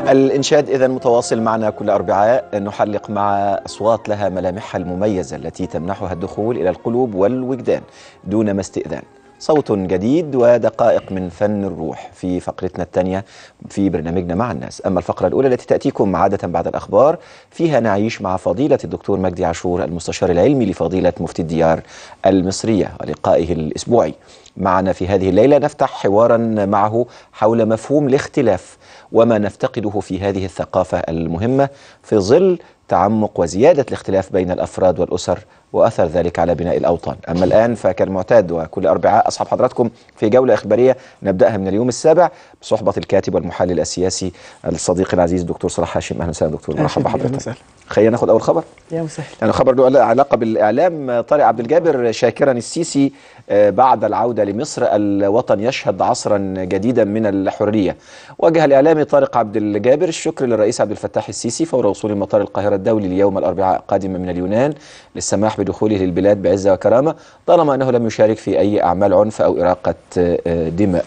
الإنشاد إذا متواصل معنا كل أربعاء نحلق مع أصوات لها ملامحها المميزة التي تمنحها الدخول إلى القلوب والوجدان دون ما استئذان صوت جديد ودقائق من فن الروح في فقرتنا الثانية في برنامجنا مع الناس أما الفقرة الأولى التي تأتيكم عادة بعد الأخبار فيها نعيش مع فضيلة الدكتور مجدي عاشور المستشار العلمي لفضيلة مفتي الديار المصرية ولقائه الأسبوعي معنا في هذه الليلة نفتح حوارا معه حول مفهوم الاختلاف وما نفتقده في هذه الثقافة المهمة في ظل تعمق وزيادة الاختلاف بين الأفراد والأسر وأثر ذلك على بناء الأوطان أما الآن فكالمعتاد وكل أربعاء أصحاب حضراتكم في جولة إخبارية نبدأها من اليوم السابع بصحبة الكاتب والمحلل السياسي الصديق العزيز دكتور صلاح هاشم أهلا وسهلا دكتور مرحبا بحضرتك خلينا ناخذ أول خبر يا مسهل يعني خبر له علاقة بالإعلام طارق عبد الجابر شاكرا السيسي بعد العودة لمصر الوطن يشهد عصرا جديدا من الحرية وجه الإعلامي طارق عبد الجابر الشكر للرئيس عبد الفتاح السيسي فور وصول مطار القاهرة الدولي اليوم الأربعاء قادما من اليونان للسماح بدخوله للبلاد بعزة وكرامة طالما أنه لم يشارك في أي أعمال عنف أو إراقة دماء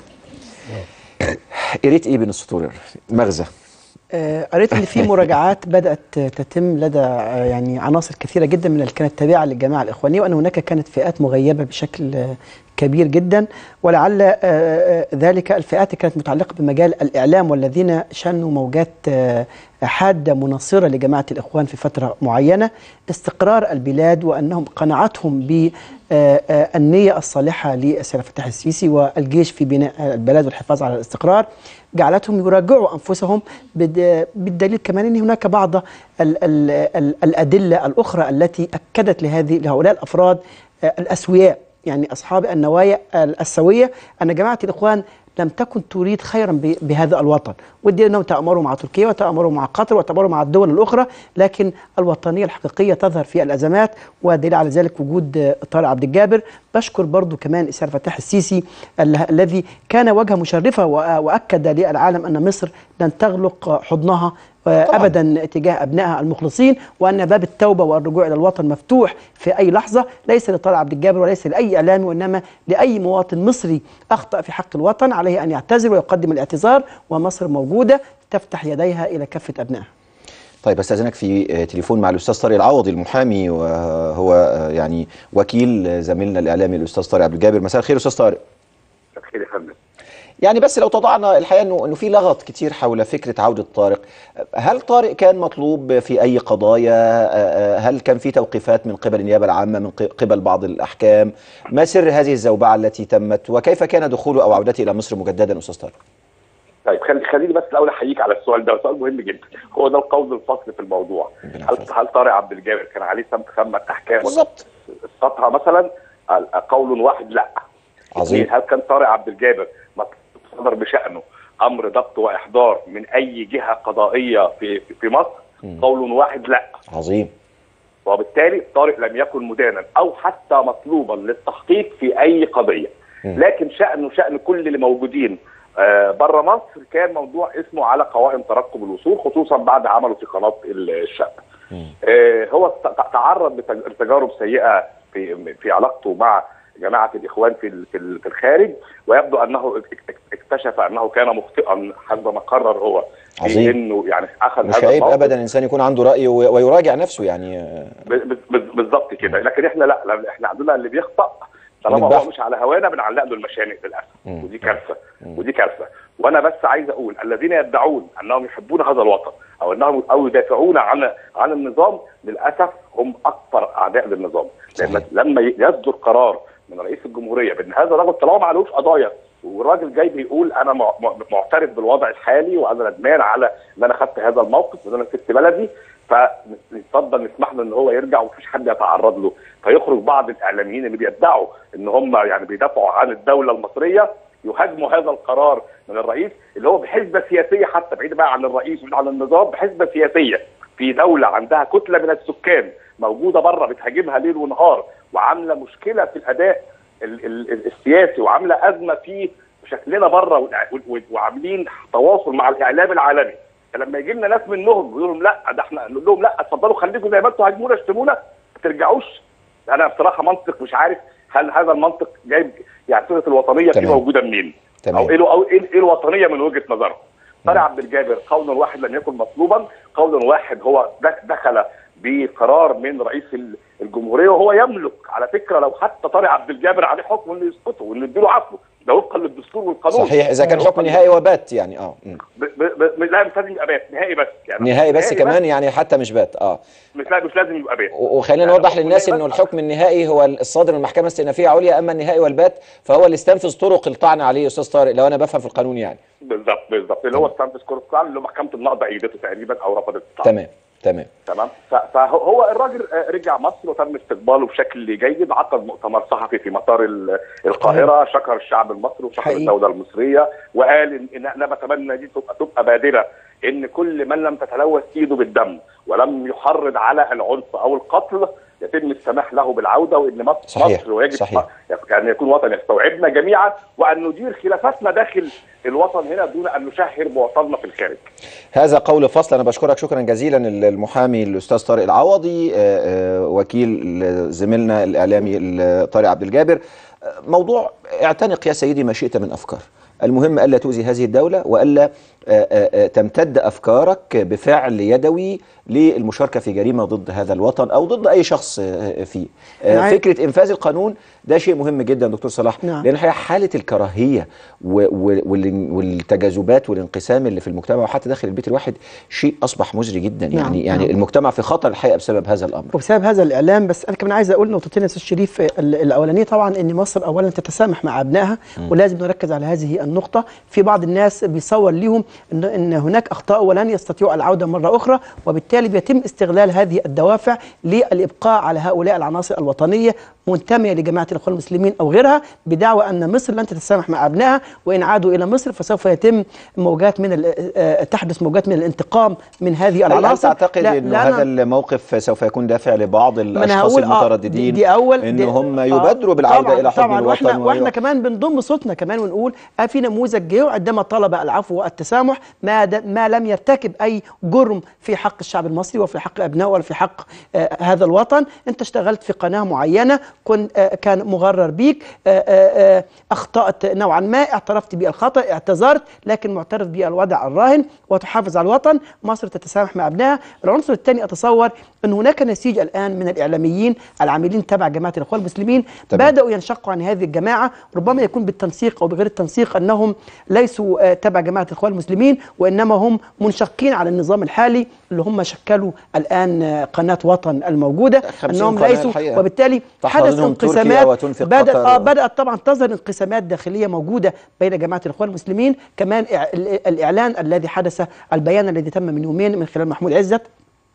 قريت إيه بين السطور مغزى قريت ان في مراجعات بدات تتم لدى يعني عناصر كثيره جدا من اللي كانت تابعه للجماعه الاخوانيه وان هناك كانت فئات مغيبه بشكل كبير جدا ولعل ذلك الفئات اللي كانت متعلقه بمجال الاعلام والذين شنوا موجات حاده مناصره لجماعه الاخوان في فتره معينه استقرار البلاد وانهم قناعتهم بالنيه الصالحه لسيد الفتاح السيسي والجيش في بناء البلاد والحفاظ على الاستقرار جعلتهم يراجعوا انفسهم بالدليل كمان ان هناك بعض ال ال ال الادله الاخرى التي اكدت لهذه لهؤلاء الافراد الاسوياء يعني اصحاب النوايا السويه ان جماعه الاخوان لم تكن تريد خيرا بهذا الوطن ودي انهم تامروا مع تركيا وتامروا مع قطر وتامروا مع الدول الاخرى لكن الوطنيه الحقيقيه تظهر في الازمات ودليل على ذلك وجود طارق عبد الجابر بشكر برضو كمان سيد فتاح السيسي الذي كان وجهه مشرفه واكد للعالم ان مصر لن تغلق حضنها ابدا تجاه ابنائها المخلصين وان باب التوبه والرجوع الى الوطن مفتوح في اي لحظه ليس لطارق عبد الجابر وليس لاي اعلامي وانما لاي مواطن مصري اخطا في حق الوطن عليه ان يعتذر ويقدم الاعتذار ومصر موجوده تفتح يديها الى كافه ابنائها. طيب استاذنك في تليفون مع الاستاذ طارق العوضي المحامي وهو يعني وكيل زميلنا الاعلامي الاستاذ طارق عبد الجابر مساء الخير استاذ طارق. مساء الخير يا فندم. يعني بس لو تضعنا الحقيقه انه انه في لغط كتير حول فكره عوده طارق، هل طارق كان مطلوب في اي قضايا؟ هل كان في توقيفات من قبل النيابه العامه من قبل بعض الاحكام؟ ما سر هذه الزوبعه التي تمت وكيف كان دخوله او عودته الى مصر مجددا استاذ طارق؟ طيب خلي خليني بس الاول احييك على السؤال ده سؤال مهم جدا هو ده القول الفصل في الموضوع هل هل طارق عبد الجابر كان عليه خمه احكام بالظبط اسقطها مثلا قول واحد لا عظيم هل كان طارق عبد الجابر صدر بشأنه أمر ضبط وإحضار من أي جهة قضائية في في مصر م. قول واحد لا عظيم وبالتالي طارق لم يكن مدانا أو حتى مطلوبا للتحقيق في أي قضية م. لكن شأنه شأن كل اللي موجودين آه بره مصر كان موضوع اسمه على قوائم ترقب الوصول خصوصا بعد عمله في قناة الشقة آه هو تعرض لتجارب سيئة في في علاقته مع جماعه الاخوان في في الخارج ويبدو انه اكتشف انه كان مخطئا حسب ما قرر هو عظيم انه يعني اخذ مش عيب ابدا الانسان يكون عنده راي ويراجع نفسه يعني بالظبط كده لكن احنا لا احنا عندنا اللي بيخطا طالما هو مش على هوانا بنعلق له المشانق للاسف ودي كارثه ودي كارثه وانا بس عايز اقول الذين يدعون انهم يحبون هذا الوطن او انهم او يدافعون عن عن النظام للاسف هم اكثر اعداء للنظام لان لما يصدر قرار من رئيس الجمهوريه بان هذا الرجل طالما ما عليهوش قضايا والراجل جاي بيقول انا معترف بالوضع الحالي وانا ندمان على ان انا خدت هذا الموقف وان انا سبت بلدي فنتفضل نسمح له ان هو يرجع ومفيش حد يتعرض له فيخرج بعض الاعلاميين اللي بيدعوا ان هم يعني بيدافعوا عن الدوله المصريه يهاجموا هذا القرار من الرئيس اللي هو بحسبه سياسيه حتى بعيد بقى عن الرئيس وبعيد عن النظام بحسبه سياسيه في دوله عندها كتله من السكان موجوده بره بتهاجمها ليل ونهار وعامله مشكله في الاداء ال ال السياسي وعامله ازمه في شكلنا بره وعاملين تواصل مع الاعلام العالمي فلما يجي لنا ناس منهم يقولوا لهم لا ده احنا نقول لهم لا اتفضلوا خليكم زي ما انتم هاجمونا اشتمونا ما ترجعوش انا بصراحه منطق مش عارف هل هذا المنطق جايب يعني صوره الوطنيه فيه موجوده منين؟ تمام. او ايه او ايه الوطنيه من وجهه نظرهم طارق عبد الجابر قول واحد لم يكن مطلوبا قول واحد هو دخل بقرار من رئيس الجمهوريه وهو يملك على فكره لو حتى طارق عبد الجابر عليه حكم انه يسقطه وانه يديله عفو ده وفقا للدستور والقانون صحيح اذا كان حكم نهائي وبات يعني اه ب ب ب لا مش لازم يبقى بات نهائي بس يعني نهائي بس كمان بس يعني حتى مش بات اه مش لا مش لازم يبقى بات وخلينا يعني نوضح للناس انه الحكم النهائي هو الصادر من المحكمه الاستئنافيه عليا اما النهائي والبات فهو اللي استنفذ طرق الطعن عليه استاذ طارق لو انا بفهم في القانون يعني بالظبط بالظبط اللي هو استنفذ طرق الطعن اللي محكمه النقض ايدته تقريبا او رفضت الطعن تمام تمام تمام فهو الراجل رجع مصر وتم استقباله بشكل جيد عقد مؤتمر صحفي في مطار القاهره شكر الشعب المصري وشكر الدوله المصريه وقال ان انا بتمنى دي تبقى تبقى بادره ان كل من لم تتلوث ايده بالدم ولم يحرض على العنف او القتل يتم السماح له بالعوده وان مصر صحيح. مصر ويجب صحيح. ان يكون وطن يستوعبنا جميعا وان ندير خلافاتنا داخل الوطن هنا دون ان نشهر مواطننا في الخارج. هذا قول فصل انا بشكرك شكرا جزيلا المحامي الاستاذ طارق العوضي وكيل زميلنا الاعلامي طارق عبد الجابر موضوع اعتنق يا سيدي ما شئت من افكار المهم الا تؤذي هذه الدوله والا تمتد افكارك بفعل يدوي للمشاركه في جريمه ضد هذا الوطن او ضد اي شخص فيه نعم. فكره انفاذ القانون ده شيء مهم جدا دكتور صلاح نعم. لان الحقيقه حاله الكراهيه والتجاذبات والانقسام اللي في المجتمع وحتى داخل البيت الواحد شيء اصبح مزري جدا نعم. يعني يعني نعم. المجتمع في خطر الحقيقه بسبب هذا الامر وبسبب هذا الاعلام بس انا كمان عايز اقول نقطتين يا استاذ شريف الاولانيه طبعا ان مصر اولا تتسامح مع ابنائها ولازم نركز على هذه النقطه في بعض الناس بيصور ليهم ان ان هناك اخطاء ولن يستطيعوا العوده مره اخرى وبالتالي بيتم استغلال هذه الدوافع للابقاء على هؤلاء العناصر الوطنيه منتميه لجماعه الاخوان المسلمين او غيرها بدعوى ان مصر لن تتسامح مع ابنائها وان عادوا الى مصر فسوف يتم موجات من تحدث موجات من الانتقام من هذه العناصر هل تعتقد انه هذا الموقف سوف يكون دافع لبعض الاشخاص المترددين دي, دي اول ان هم يبادروا بالعوده طبعًا الى حكم طبعًا الوطن واحنا, واحنا كمان بنضم صوتنا كمان ونقول آه في نموذج جه عندما طلب العفو والتسامح ما ما لم يرتكب اي جرم في حق الشعب المصري وفي حق ابنائه ولا في حق آه هذا الوطن انت اشتغلت في قناه معينه كن آه كان مغرر بيك آه اخطات نوعا ما اعترفت بالخطا اعتذرت لكن معترف بالوضع الراهن وتحافظ على الوطن مصر تتسامح مع ابنائها العنصر الثاني اتصور ان هناك نسيج الان من الاعلاميين العاملين تبع جماعه الاخوان المسلمين تمام. بداوا ينشقوا عن هذه الجماعه ربما يكون بالتنسيق او بغير التنسيق انهم ليسوا تبع جماعه الاخوان المسلمين وانما هم منشقين على النظام الحالي اللي هم شكلوا الان قناه وطن الموجوده انهم ليسوا وبالتالي حدث انقسامات بدات آه بدات طبعا تظهر انقسامات داخليه موجوده بين جماعه الاخوان المسلمين كمان الاعلان الذي حدث البيان الذي تم من يومين من خلال محمود عزت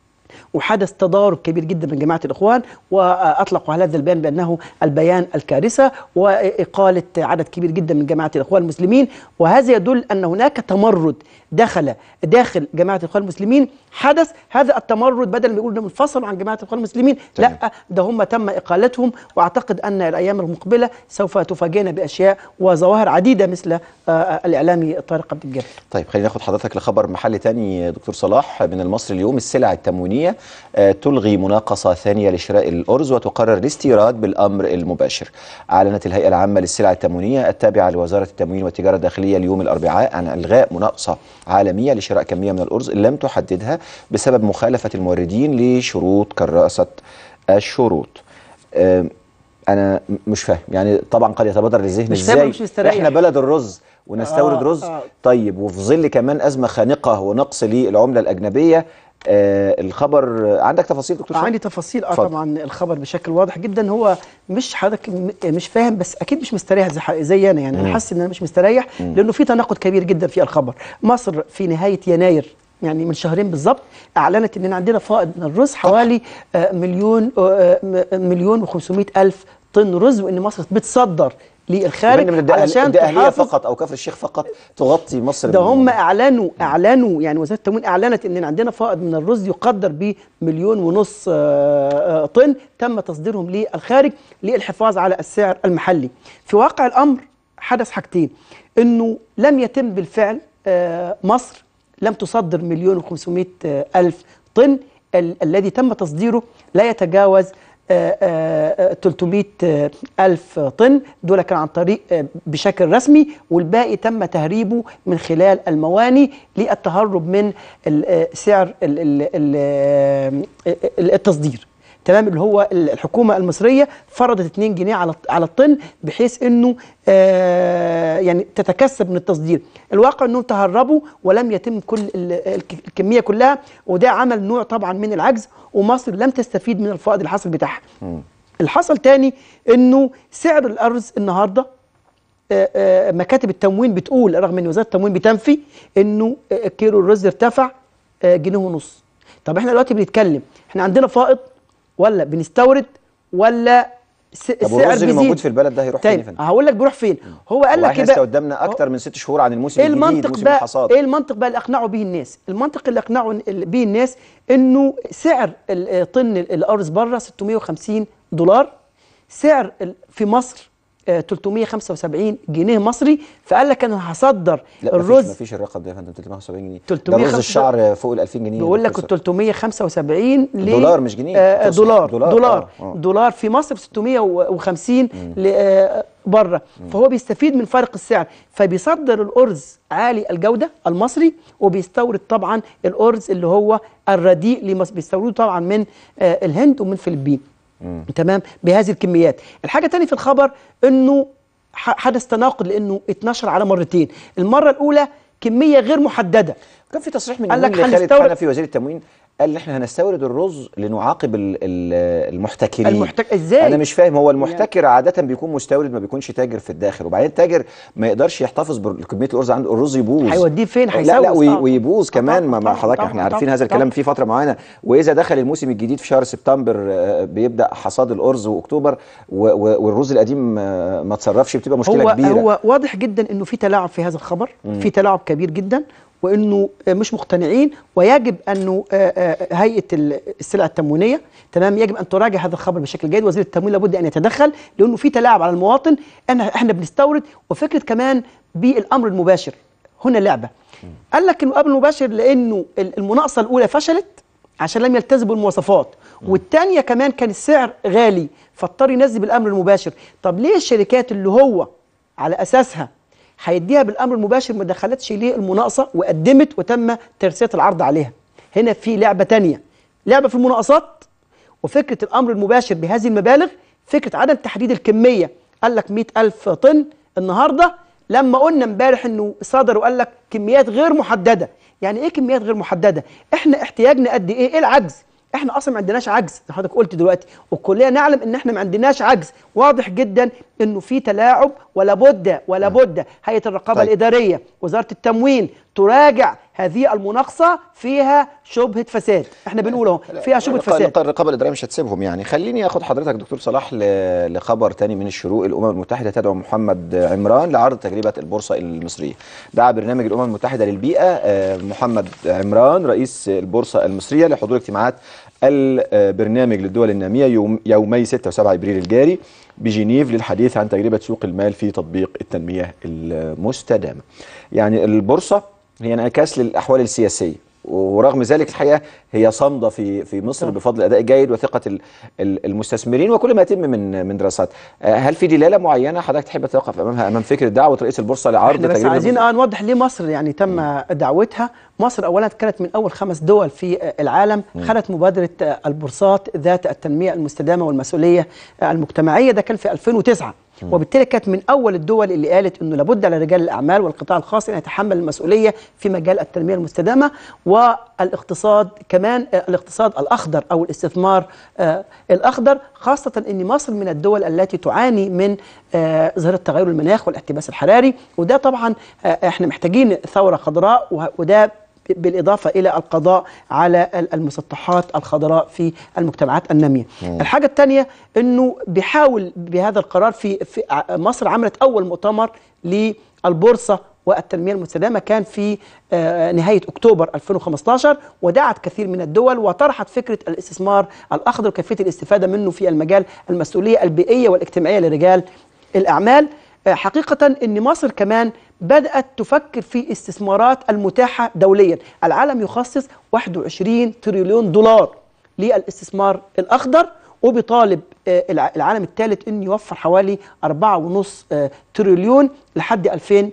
وحدث تضارب كبير جدا من جماعه الاخوان واطلقوا على هذا البيان بانه البيان الكارثه واقاله عدد كبير جدا من جماعه الاخوان المسلمين وهذا يدل ان هناك تمرد دخل داخل جماعه الاخوان المسلمين حدث هذا التمرد بدل ما يقولوا انهم انفصلوا عن جماعه الاخوان المسلمين تمام. لا ده هم تم اقالتهم واعتقد ان الايام المقبله سوف تفاجئنا باشياء وظواهر عديده مثل الاعلامي طارق عبد الجابر طيب خلينا ناخد حضرتك لخبر محلي تاني دكتور صلاح من المصري اليوم السلع التموينيه تلغي مناقصه ثانيه لشراء الارز وتقرر الاستيراد بالامر المباشر اعلنت الهيئه العامه للسلع التموينيه التابعه لوزاره التموين والتجاره الداخليه اليوم الاربعاء عن الغاء مناقصه عالمية لشراء كمية من الأرز لم تحددها بسبب مخالفة الموردين لشروط كراسة الشروط أنا مش فاهم يعني طبعا قد يتبادر للذهن مش فاهم ازاي مش مستريح. احنا بلد الرز ونستورد آه، رز آه. طيب وفي ظل كمان أزمة خانقة ونقص للعملة الأجنبية آه الخبر عندك تفاصيل دكتور عندي تفاصيل اه اتفضل. طبعا الخبر بشكل واضح جدا هو مش حضرتك م- مش فاهم بس اكيد مش مستريح زي, ح- زي انا يعني انا حاسس ان انا مش مستريح لانه في تناقض كبير جدا في الخبر مصر في نهايه يناير يعني من شهرين بالظبط اعلنت ان عندنا فائض من الرز حوالي آه، مليون آه، م- مليون و500 الف طن رز وان مصر بتصدر للخارج علشان علشان الدقهلية تحافظ فقط أو كفر الشيخ فقط تغطي مصر ده هم بالموضوع. اعلنوا اعلنوا يعني وزاره التموين اعلنت ان عندنا فائض من الرز يقدر بمليون ونص آه، آه، طن تم تصديرهم للخارج للحفاظ على السعر المحلي في واقع الامر حدث حاجتين انه لم يتم بالفعل آه، مصر لم تصدر مليون و500 الف طن ال- الذي تم تصديره لا يتجاوز آه، آه، 300 آه، ألف طن دول كان عن طريق آه، بشكل رسمي والباقي تم تهريبه من خلال المواني للتهرب من ال- آه، سعر ال- ال- ال- آه، التصدير تمام اللي هو الحكومه المصريه فرضت 2 جنيه على على الطن بحيث انه آه يعني تتكسب من التصدير الواقع انهم تهربوا ولم يتم كل ال- الك- الكميه كلها وده عمل نوع طبعا من العجز ومصر لم تستفيد من الفائض اللي حصل بتاعها اللي حصل تاني انه سعر الارز النهارده آه، آه، مكاتب التموين بتقول رغم ان وزاره التموين بتنفي انه آه، كيلو الرز ارتفع آه، جنيه ونص طب احنا دلوقتي بنتكلم احنا عندنا فائض ولا بنستورد ولا س- طب والرز اللي موجود في البلد ده هيروح فين يا طيب فندم؟ هقول لك بيروح فين هو قال لك واحنا كده لسه قدامنا اكتر من ست شهور عن الموسم ايه الجديد المنطق موسم بقى الحصاد ايه المنطق بقى اللي اقنعوا به الناس المنطق اللي اقنعوا ال- به الناس انه سعر ال- آه، طن ال- الارز بره 650 دولار سعر ال- في مصر آه، 375 جنيه مصري فقال لك انا هصدر لا الرز الرز مفيش الرقم ده يا فندم 375 جنيه ده 375 رز الشعر فوق ال 2000 جنيه بيقول لك دكتور 375 ل دولار مش جنيه. آه تقصد دولار دولار، دولار آه، آه. دولار في مصر ب 650 ل- آه، بره فهو بيستفيد من فرق السعر فبيصدر الارز عالي الجوده المصري وبيستورد طبعا الارز اللي هو الرديء لمصر بيستورده طبعا من آه، الهند ومن فلبين تمام بهذه الكميات الحاجه الثانيه في الخبر انه ح- حدث تناقض لانه اتنشر على مرتين المره الاولى كميه غير محدده كان في تصريح من قال يومين لك لخالد هنستورد- حنفي وزير التموين قال ان احنا هنستورد الرز لنعاقب ال- ال- المحتكرين المحتك- إزاي؟ انا مش فاهم هو المحتكر عاده بيكون مستورد ما بيكونش تاجر في الداخل وبعدين التاجر ما يقدرش يحتفظ بكميه الارز عنده الرز يبوظ هيوديه فين؟ لا لا هيسوس. وي- آه. ويبوظ آه كمان طبعاً، ما ما طبعاً، حضرتك طبعاً، احنا عارفين طبعاً، هذا الكلام طبعاً. في فتره معينه واذا دخل الموسم الجديد في شهر سبتمبر آه، بيبدا حصاد الارز واكتوبر و- و- والرز القديم آه، ما تصرفش بتبقى مشكله هو كبيره هو واضح جدا انه في تلاعب في هذا الخبر في تلاعب كبير جدا وانه آه، مش مقتنعين ويجب انه آه، آه، هيئه ال- السلع التموينيه تمام يجب ان تراجع هذا الخبر بشكل جيد وزير التموين لابد ان يتدخل لانه في تلاعب على المواطن احنا احنا بنستورد وفكره كمان بالامر المباشر هنا لعبه قال لك انه الامر المباشر لانه ال- المناقصه الاولى فشلت عشان لم يلتزموا بالمواصفات والثانيه كمان كان السعر غالي فاضطر ينزل بالامر المباشر طب ليه الشركات اللي هو على اساسها هيديها بالامر المباشر ما دخلتش ليه المناقصه وقدمت وتم ترسيه العرض عليها هنا في لعبه تانية لعبه في المناقصات وفكره الامر المباشر بهذه المبالغ فكره عدم تحديد الكميه قال لك 100000 طن النهارده لما قلنا امبارح انه صدر وقال لك كميات غير محدده يعني ايه كميات غير محدده احنا احتياجنا قد ايه ايه العجز احنا اصلا ما عندناش عجز زي ما حضرتك قلت دلوقتي والكليه نعلم ان احنا ما عندناش عجز واضح جدا انه في تلاعب ولا بد ولا بد هيئه الرقابه طيب. الاداريه وزاره التموين تراجع هذه المناقصه فيها شبهه فساد احنا بنقول اهو فيها شبهه الرقابة- فساد الرقابه الاداريه مش هتسيبهم يعني خليني اخد حضرتك دكتور صلاح ل- لخبر تاني من الشروق الامم المتحده تدعو محمد عمران لعرض تجربه البورصه المصريه دعا برنامج الامم المتحده للبيئه آه، محمد عمران رئيس البورصه المصريه لحضور اجتماعات البرنامج للدول الناميه يوم يومي 6 و7 ابريل الجاري بجنيف للحديث عن تجربه سوق المال في تطبيق التنميه المستدامه يعني البورصه هي انعكاس للاحوال السياسيه ورغم ذلك الحقيقه هي صامده في في مصر طبعا. بفضل اداء جيد وثقه ال- ال- المستثمرين وكل ما يتم من من دراسات آه، هل في دلاله معينه حضرتك تحب تقف امامها امام فكره دعوه رئيس البورصه لعرض احنا بس تجربه عايزين اه نوضح ليه مصر يعني تم دعوتها مصر اولا كانت من اول خمس دول في آه، العالم خدت مبادره آه، البورصات ذات التنميه المستدامه والمسؤوليه آه، المجتمعيه ده كان في 2009 وبالتالي كانت من اول الدول اللي قالت انه لابد على رجال الاعمال والقطاع الخاص ان يتحمل المسؤوليه في مجال التنميه المستدامه والاقتصاد كمان آه، الاقتصاد الاخضر او الاستثمار آه، الاخضر خاصه ان مصر من الدول التي تعاني من آه، ظاهره تغير المناخ والاحتباس الحراري وده طبعا آه، احنا محتاجين ثوره خضراء وه- وده بالإضافة إلى القضاء على ال- المسطحات الخضراء في المجتمعات النامية الحاجة الثانية أنه بيحاول بهذا القرار في, في ع- مصر عملت أول مؤتمر للبورصة والتنمية المستدامة كان في آه، نهاية أكتوبر 2015 ودعت كثير من الدول وطرحت فكرة الاستثمار الأخضر وكيفية الاستفادة منه في المجال المسؤولية البيئية والاجتماعية لرجال الأعمال آه، حقيقة أن مصر كمان بدأت تفكر في استثمارات المتاحة دوليا العالم يخصص 21 تريليون دولار للاستثمار الأخضر وبيطالب آه، الع- العالم الثالث انه يوفر حوالي 4.5 آه، تريليون لحد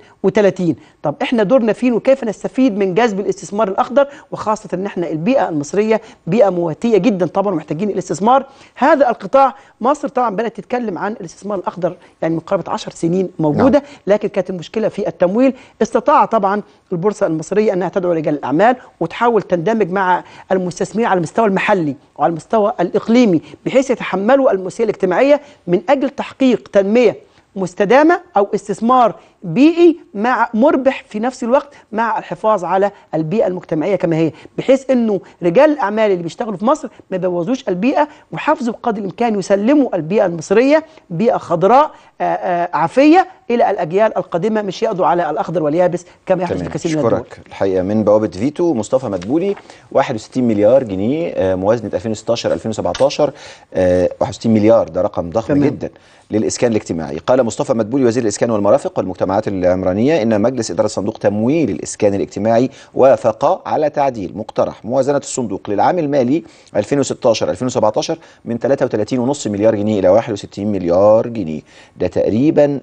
2030 طب احنا دورنا فين وكيف نستفيد من جذب الاستثمار الاخضر وخاصه ان احنا البيئه المصريه بيئه مواتيه جدا طبعا ومحتاجين الاستثمار هذا القطاع مصر طبعا بدات تتكلم عن الاستثمار الاخضر يعني من قرابه 10 سنين موجوده نعم. لكن كانت المشكله في التمويل استطاع طبعا البورصه المصريه انها تدعو رجال الاعمال وتحاول تندمج مع المستثمرين على المستوى المحلي وعلى المستوى الاقليمي بحيث يتحملوا المسؤوليه الاجتماعيه من اجل تحقيق تنميه مستدامه او استثمار بيئي مع مربح في نفس الوقت مع الحفاظ على البيئه المجتمعيه كما هي بحيث انه رجال الاعمال اللي بيشتغلوا في مصر ما يبوظوش البيئه ويحافظوا بقدر الامكان يسلموا البيئه المصريه بيئه خضراء آآ آآ عافيه الى الاجيال القادمه مش يقضوا على الاخضر واليابس كما يحدث في تمام كثير من الدول اشكرك الحقيقه من بوابه فيتو مصطفى مدبولي 61 مليار جنيه آه، موازنه 2016 2017 آه، 61 مليار ده رقم ضخم تمام. جدا للاسكان الاجتماعي قال مصطفى مدبولي وزير الاسكان والمرافق والمجتمعات العمرانيه ان مجلس اداره صندوق تمويل الاسكان الاجتماعي وافق على تعديل مقترح موازنه الصندوق للعام المالي 2016 2017 من 33.5 مليار جنيه الى 61 مليار جنيه ده تقريبا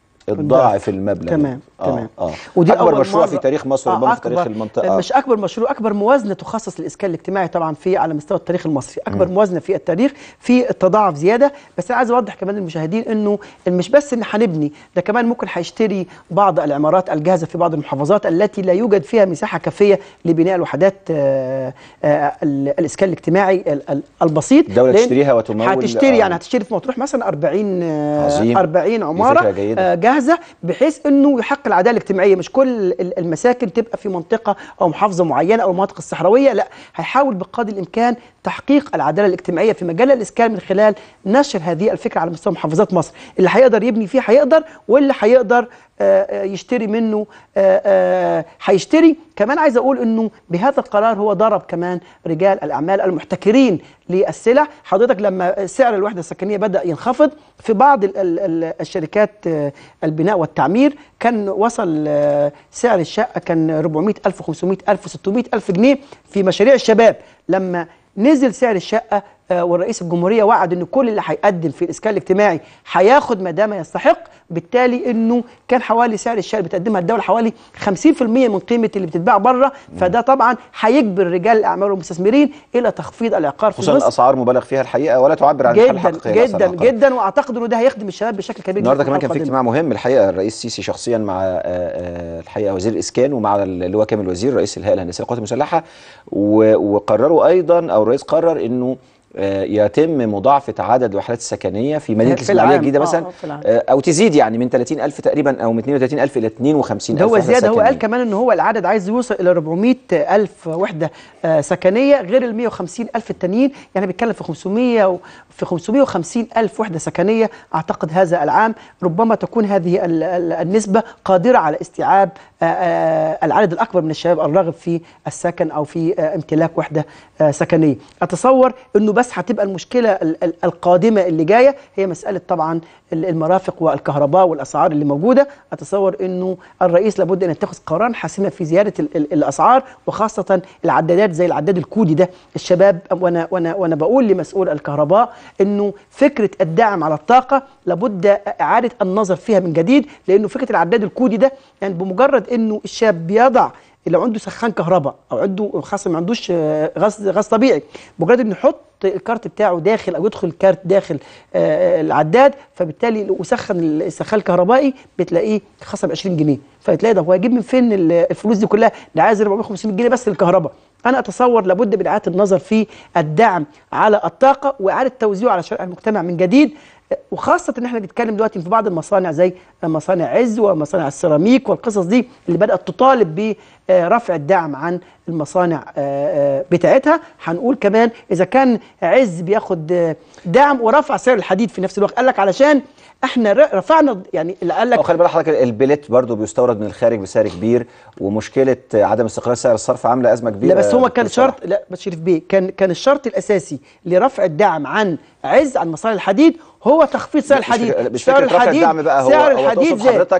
الضعف المبلغ تمام آه تمام آه. ودي اكبر أول مشروع في مرة- تاريخ مصر آه، ربما في تاريخ أكبر- المنطقه مش اكبر مشروع اكبر موازنه تخصص للاسكان الاجتماعي طبعا في على مستوى التاريخ المصري اكبر مم. موازنه في التاريخ في التضاعف زياده بس انا عايز اوضح كمان للمشاهدين انه مش بس ان هنبني ده كمان ممكن هيشتري بعض العمارات الجاهزه في بعض المحافظات التي لا يوجد فيها مساحه كافيه لبناء الوحدات آه، آه، ال- الاسكان الاجتماعي ال- ال- البسيط الدولة لأن تشتريها وتمول، هتشتري آه. يعني هتشتري في مطروح مثلا 40 آه، عظيم. 40 دي عماره فكرة جيدة. آه، جاهزه بحيث انه يحقق العداله الاجتماعيه مش كل ال- المساكن تبقى في منطقه او محافظه معينه او المناطق الصحراويه لا هيحاول بقدر الامكان تحقيق العداله الاجتماعيه في مجال الاسكان من خلال نشر هذه الفكره على مستوى محافظات مصر اللي هيقدر يبني فيه هيقدر واللي هيقدر آه، آه، يشتري منه آه، آه، هيشتري كمان عايز اقول انه بهذا القرار هو ضرب كمان رجال الاعمال المحتكرين للسلع حضرتك لما سعر الوحده السكنيه بدا ينخفض في بعض ال ال ال الشركات آه، البناء والتعمير كان وصل آه، سعر الشقه كان 400000 500000 600000 جنيه في مشاريع الشباب لما نزل سعر الشقه آه، والرئيس الجمهوريه وعد ان كل اللي هيقدم في الاسكان الاجتماعي هياخد ما دام يستحق بالتالي انه كان حوالي سعر الشقه اللي بتقدمها الدوله حوالي 50% من قيمه اللي بتتباع بره فده طبعا هيجبر رجال الاعمال والمستثمرين الى تخفيض العقار في خصوصا مصر الاسعار مبالغ فيها الحقيقه ولا تعبر عن الحاله جدا الحقيقيه للأسعار جدا العقارية. جدا واعتقد انه ده هيخدم الشباب بشكل كبير النهارده جدا كمان كان في القادمة. اجتماع مهم الحقيقه الرئيس السيسي شخصيا مع آه، آه، الحقيقه وزير الاسكان ومع اللواء كامل وزير رئيس الهيئه الهندسيه للقوات المسلحه و- وقرروا ايضا او الرئيس قرر انه آه، يتم مضاعفه عدد الوحدات السكنيه في مدينه في الاسماعيليه العام. الجديده آه، مثلا آه، في العام. آه، او تزيد يعني من 30000 تقريبا او من 32000 الى 52000 ده هو وحدة زياده هو قال سكنية. كمان ان هو العدد عايز يوصل الى 400 الف وحده آه، سكنيه غير ال 150 الف التانيين يعني بيتكلم في 500 و في 550 الف وحده سكنيه اعتقد هذا العام ربما تكون هذه ال- ال- النسبه قادره على استيعاب آه، آه، العدد الاكبر من الشباب الراغب في السكن او في آه، امتلاك وحده آه، سكنيه اتصور انه بس هتبقى المشكله ال- ال- القادمه اللي جايه هي مساله طبعا ال- المرافق والكهرباء والاسعار اللي موجوده اتصور انه الرئيس لابد ان يتخذ قرارا حاسما في زياده ال- ال- الاسعار وخاصه العدادات زي العداد الكودي ده الشباب وانا وانا وانا بقول لمسؤول الكهرباء انه فكره الدعم على الطاقه لابد اعاده النظر فيها من جديد لانه فكره العداد الكودي ده يعني بمجرد انه الشاب بيضع لو عنده سخان كهرباء او عنده خاصه ما عندوش آه، غاز غاز طبيعي مجرد انه يحط الكارت بتاعه داخل او يدخل الكارت داخل آه، العداد فبالتالي لو سخن السخان الكهربائي بتلاقيه خصم 20 جنيه فتلاقي ده هو هيجيب من فين ال- الفلوس دي كلها ده عايز 400 500 جنيه بس للكهرباء انا اتصور لابد من اعاده النظر في الدعم على الطاقه واعاده توزيعه على شرائح المجتمع من جديد وخاصة ان احنا بنتكلم دلوقتي في بعض المصانع زي مصانع عز ومصانع السيراميك والقصص دي اللي بدأت تطالب برفع الدعم عن المصانع آه، آه، بتاعتها هنقول كمان اذا كان عز بياخد آه، دعم ورفع سعر الحديد في نفس الوقت قال لك علشان احنا ر- رفعنا يعني اللي قال أو لك خلي بالك حضرتك البلت برضه بيستورد من الخارج بسعر كبير ومشكله عدم استقرار سعر الصرف عامله ازمه كبيره لا بس هو كان دكتور صلاح. شرط لا بس شريف بيه كان كان الشرط الاساسي لرفع الدعم عن عز عن مصانع الحديد هو تخفيض سعر مش الحديد فكرة- مش سعر فكره رفع الدعم بقى هو سعر هو الحديد تقصد زاد حضرتك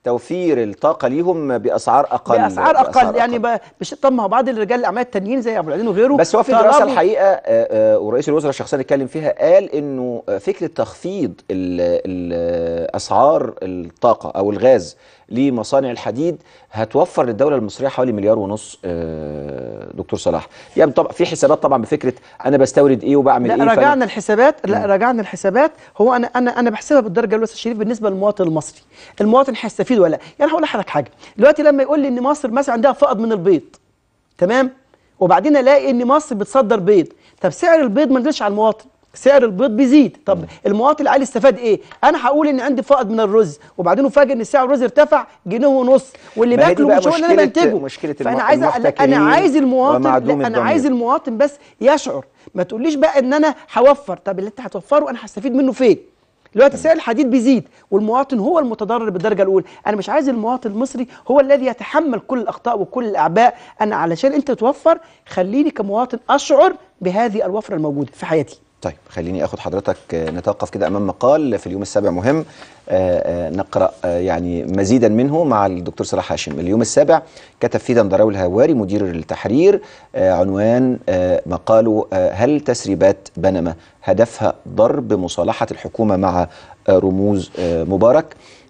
توفير الطاقه ليهم باسعار اقل باسعار اقل يعني ب- بش طب ما هو بعض الرجال الاعمال التانيين زي ابو العلين وغيره بس هو في طلبوا- دراسه الحقيقه آه، آه، ورئيس الوزراء شخصيا اتكلم فيها قال انه آه، فكره تخفيض ال- ال- اسعار الطاقه او الغاز لمصانع الحديد هتوفر للدوله المصريه حوالي مليار ونص آه، دكتور صلاح يعني طبعا في حسابات طبعا بفكره انا بستورد ايه وبعمل لا ايه فأنا- راجعنا الحسابات لا راجعنا الحسابات هو انا انا انا بحسبها بالدرجه الاولى أستاذ شريف بالنسبه للمواطن المصري المواطن هيستفيد ولا لا يعني هقول لحضرتك حاجه دلوقتي لما يقول لي ان مصر مثلا عندها فائض من البيض تمام وبعدين الاقي ان مصر بتصدر بيض طب سعر البيض ما نزلش على المواطن سعر البيض بيزيد طب المواطن العالي استفاد ايه انا هقول ان عندي فائض من الرز وبعدين افاجئ ان سعر الرز ارتفع جنيه ونص واللي ما هي دي باكله بقى مش هو اللي انا مشكلة- بنتجه مشكلة فانا الم- عايز انا المحتكرين عايز المواطن ومعدوم لا انا الضمير. عايز المواطن بس يشعر ما تقوليش بقى ان انا هوفر طب اللي انت هتوفره انا هستفيد منه فين دلوقتي سعر الحديد بيزيد والمواطن هو المتضرر بالدرجه الاولى انا مش عايز المواطن المصري هو الذي يتحمل كل الاخطاء وكل الاعباء انا علشان انت توفر خليني كمواطن اشعر بهذه الوفره الموجوده في حياتي طيب خليني اخد حضرتك آه، نتوقف كده امام مقال في اليوم السابع مهم آه، آه، نقرا آه، يعني مزيدا منه مع الدكتور صلاح هاشم اليوم السابع كتب فيه دندراوي الهواري مدير التحرير آه، عنوان آه، مقاله آه، هل تسريبات بنما هدفها ضرب مصالحه الحكومه مع آه، رموز آه، مبارك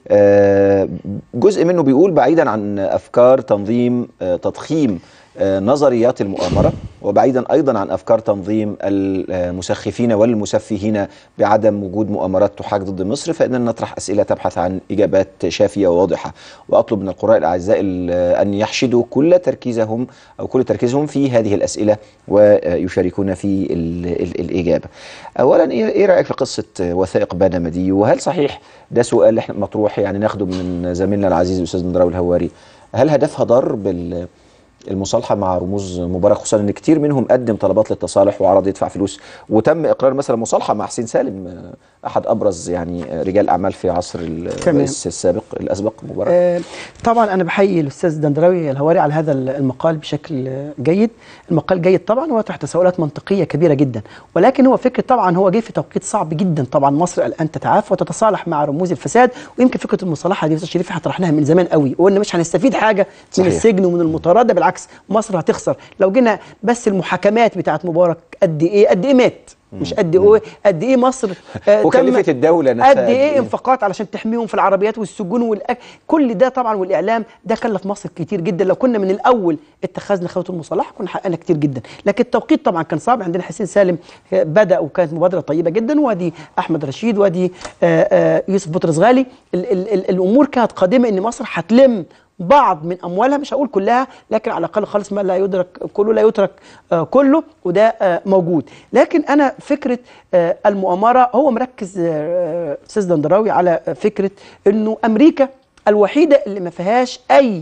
آه، جزء منه بيقول بعيدا عن افكار تنظيم آه، تضخيم آه، نظريات المؤامره وبعيدا ايضا عن افكار تنظيم المسخفين والمسفهين بعدم وجود مؤامرات تحاك ضد مصر فاننا نطرح اسئله تبحث عن اجابات شافيه وواضحه واطلب من القراء الاعزاء ال- ان يحشدوا كل تركيزهم او كل تركيزهم في هذه الاسئله ويشاركونا في ال ال الاجابه. اولا ايه إيه رايك في قصه وثائق بنما دي وهل صحيح ده سؤال احنا مطروح يعني ناخده من زميلنا العزيز الاستاذ مدراوي الهواري هل هدفها ضرب ال- المصالحه مع رموز مبارك خصوصا ان كتير منهم قدم طلبات للتصالح وعرض يدفع فلوس وتم اقرار مثلا مصالحه مع حسين سالم آه، احد ابرز يعني آه، رجال اعمال في عصر الرئيس السابق الاسبق مبارك آه، طبعا انا بحيي الاستاذ دندراوي الهواري على هذا المقال بشكل آه، جيد المقال جيد طبعا هو تحت تساؤلات منطقيه كبيره جدا ولكن هو فكره طبعا هو جه في توقيت صعب جدا طبعا مصر الان تتعافى وتتصالح مع رموز الفساد ويمكن فكره المصالحه دي يا استاذ شريف احنا طرحناها من زمان قوي وقلنا مش هنستفيد حاجه من صحيح. السجن ومن المطارده بالعكس مصر هتخسر لو جينا بس المحاكمات بتاعت مبارك قد ايه قد ايه مات مش قد ايه قد ايه مصر آه، تم- وكلفت الدوله نفسها قد ايه انفاقات علشان تحميهم في العربيات والسجون والأك... كل ده طبعا والاعلام ده كلف مصر كتير جدا لو كنا من الاول اتخذنا خطوه المصالحه كنا حققنا كتير جدا لكن التوقيت طبعا كان صعب عندنا حسين سالم آه، بدا وكانت مبادره طيبه جدا وادي احمد رشيد وادي آه، آه، يوسف بطرس غالي ال ال ال الامور كانت قادمه ان مصر هتلم بعض من اموالها مش هقول كلها لكن على الاقل خالص ما لا يدرك كله لا يترك آه كله وده آه موجود لكن انا فكره آه المؤامره هو مركز آه استاذ دندراوي على آه، فكره انه امريكا الوحيده اللي ما فيهاش اي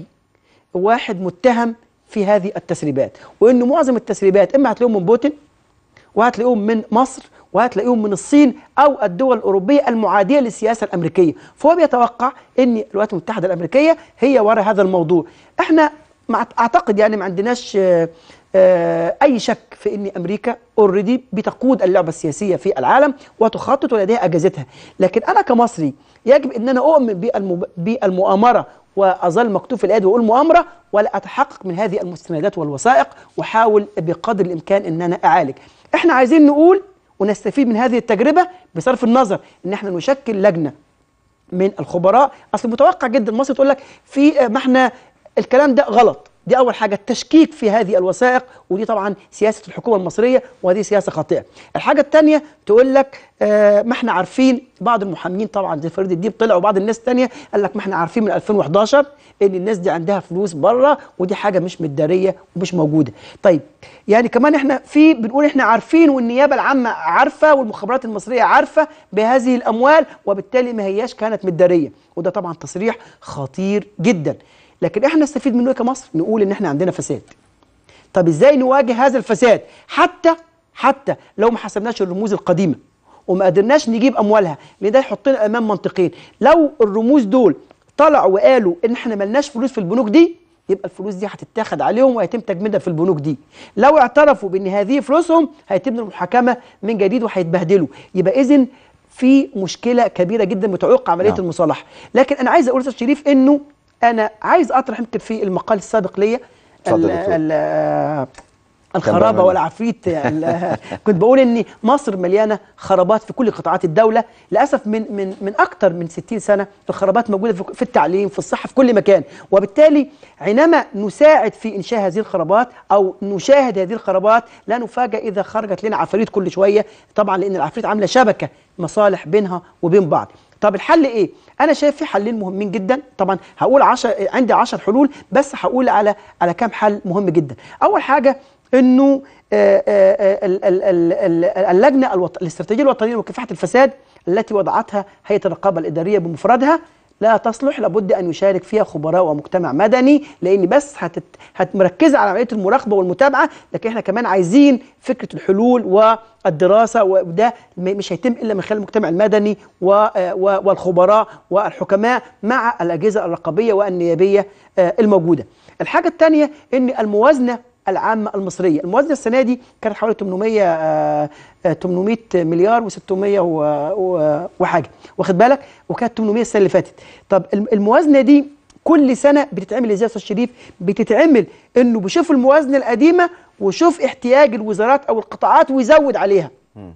واحد متهم في هذه التسريبات وانه معظم التسريبات اما هتلاقيهم من بوتين وهتلاقيهم من مصر وهتلاقيهم من الصين او الدول الاوروبيه المعاديه للسياسه الامريكيه فهو بيتوقع ان الولايات المتحده الامريكيه هي وراء هذا الموضوع احنا مع اعتقد يعني ما عندناش آه، آه، اي شك في ان امريكا اوريدي بتقود اللعبه السياسيه في العالم وتخطط ولديها اجهزتها لكن انا كمصري يجب ان انا اؤمن بالمب... بالمؤامره واظل مكتوب في الايات واقول مؤامره ولا اتحقق من هذه المستندات والوثائق واحاول بقدر الامكان ان انا اعالج احنا عايزين نقول ونستفيد من هذه التجربه بصرف النظر ان احنا نشكل لجنه من الخبراء اصل متوقع جدا مصر تقول لك في ما احنا الكلام ده غلط دي اول حاجه التشكيك في هذه الوثائق ودي طبعا سياسه الحكومه المصريه وهذه سياسه خاطئه الحاجه الثانيه تقول لك آه ما احنا عارفين بعض المحامين طبعا زي فريد الديب طلع وبعض الناس الثانيه قال لك ما احنا عارفين من 2011 ان الناس دي عندها فلوس بره ودي حاجه مش متداريه ومش موجوده طيب يعني كمان احنا في بنقول احنا عارفين والنيابه العامه عارفه والمخابرات المصريه عارفه بهذه الاموال وبالتالي ما هياش كانت متداريه وده طبعا تصريح خطير جدا لكن احنا نستفيد منه إيه كمصر نقول ان احنا عندنا فساد طب ازاي نواجه هذا الفساد حتى حتى لو ما حسبناش الرموز القديمه وما قدرناش نجيب اموالها لان ده يحطنا امام منطقين لو الرموز دول طلعوا وقالوا ان احنا ملناش فلوس في البنوك دي يبقى الفلوس دي هتتاخد عليهم وهيتم تجميدها في البنوك دي لو اعترفوا بان هذه فلوسهم هيتم المحاكمه من جديد وهيتبهدلوا يبقى اذا في مشكله كبيره جدا بتعوق عمليه نعم. المصالحه لكن انا عايز اقول استاذ شريف انه انا عايز اطرح يمكن في المقال السابق ليا اتفضل ال- يا دكتور. ال- الخرابه برنامج. والعفريت ال- كنت بقول ان مصر مليانه خرابات في كل قطاعات الدوله للاسف من من من اكثر من 60 سنه الخرابات موجوده في- في التعليم في الصحه في كل مكان وبالتالي حينما نساعد في انشاء هذه الخرابات او نشاهد هذه الخرابات لا نفاجئ اذا خرجت لنا عفاريت كل شويه طبعا لان العفاريت عامله شبكه مصالح بينها وبين بعض طب الحل ايه انا شايف في حلين مهمين جدا طبعا هقول عشر عندي 10 حلول بس هقول على على كام حل مهم جدا اول حاجه انه آه، آه، ال- ال- ال- ال- اللجنه الوط... الاستراتيجيه الوطنيه لمكافحه الفساد التي وضعتها هيئه الرقابه الاداريه بمفردها لا تصلح لابد ان يشارك فيها خبراء ومجتمع مدني لان بس هتت... هتمركزه على عمليه المراقبه والمتابعه لكن احنا كمان عايزين فكره الحلول والدراسه وده م- مش هيتم الا من خلال المجتمع المدني و... آه، و... والخبراء والحكماء مع الاجهزه الرقابيه والنيابيه آه، الموجوده. الحاجه الثانيه ان الموازنه العامه المصريه، الموازنه السنه دي كانت حوالي 800 آه، آه، 800 مليار و600 وحاجه، واخد بالك؟ وكانت 800 السنه اللي فاتت. طب الم- الموازنه دي كل سنه بتتعمل ازاي يا استاذ شريف؟ بتتعمل انه بيشوف الموازنه القديمه ويشوف احتياج الوزارات او القطاعات ويزود عليها.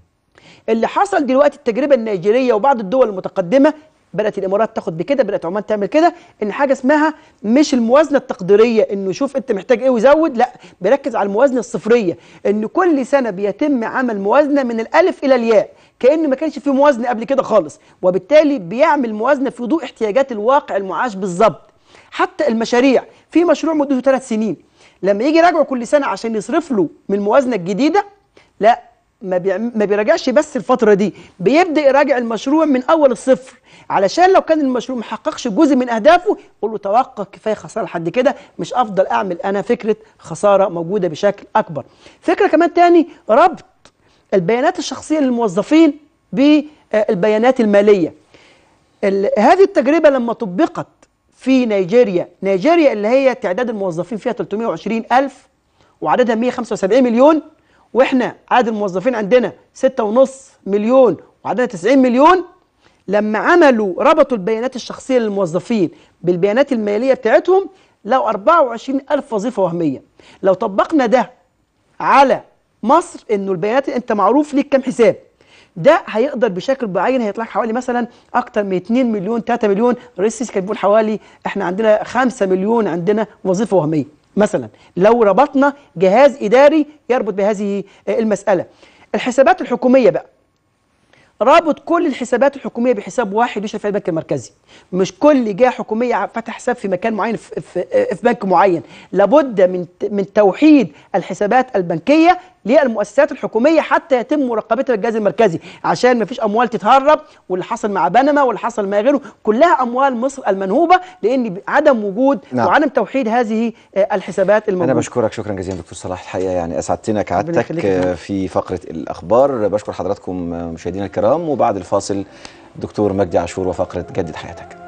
اللي حصل دلوقتي التجربه النيجيريه وبعض الدول المتقدمه بدات الامارات تاخد بكده بدات عمان تعمل كده ان حاجه اسمها مش الموازنه التقديريه انه شوف انت محتاج ايه وزود لا بيركز على الموازنه الصفريه ان كل سنه بيتم عمل موازنه من الالف الى الياء كانه ما كانش في موازنه قبل كده خالص وبالتالي بيعمل موازنه في ضوء احتياجات الواقع المعاش بالظبط حتى المشاريع في مشروع مدته ثلاث سنين لما يجي يراجعه كل سنه عشان يصرف له من الموازنه الجديده لا ما, بيعم... ما بيراجعش بس الفترة دي بيبدأ يراجع المشروع من أول الصفر علشان لو كان المشروع ما حققش جزء من أهدافه يقول له توقف كفاية خسارة لحد كده مش أفضل أعمل أنا فكرة خسارة موجودة بشكل أكبر فكرة كمان تاني ربط البيانات الشخصية للموظفين بالبيانات المالية ال- هذه التجربة لما طبقت في نيجيريا نيجيريا اللي هي تعداد الموظفين فيها 320 ألف وعددها 175 مليون واحنا عدد الموظفين عندنا 6.5 مليون وعددها 90 مليون لما عملوا ربطوا البيانات الشخصية للموظفين بالبيانات المالية بتاعتهم لو 24 ألف وظيفة وهمية لو طبقنا ده على مصر انه البيانات انت معروف ليك كام حساب ده هيقدر بشكل معين هيطلع لك حوالي مثلا اكتر من 2 مليون 3 مليون الرئيس السيسي كان بيقول حوالي احنا عندنا 5 مليون عندنا وظيفه وهميه مثلا لو ربطنا جهاز اداري يربط بهذه آه، المساله الحسابات الحكوميه بقى رابط كل الحسابات الحكوميه بحساب واحد يشرف عليه البنك المركزي مش كل جهه حكوميه فتح حساب في مكان معين في, في, في بنك معين لابد من من توحيد الحسابات البنكيه للمؤسسات الحكوميه حتى يتم مراقبتها بالجهاز المركزي عشان ما فيش اموال تتهرب واللي حصل مع بنما واللي حصل مع غيره كلها اموال مصر المنهوبه لان عدم وجود نعم. وعدم توحيد هذه آه، الحسابات الموجوده أنا بشكرك شكرا جزيلا دكتور صلاح الحقيقة يعني أسعدتنا ربنا كعادتك يخليك يا فندم. في فقرة الأخبار بشكر حضراتكم مشاهدينا الكرام وبعد الفاصل دكتور مجدي عاشور وفقرة جدد حياتك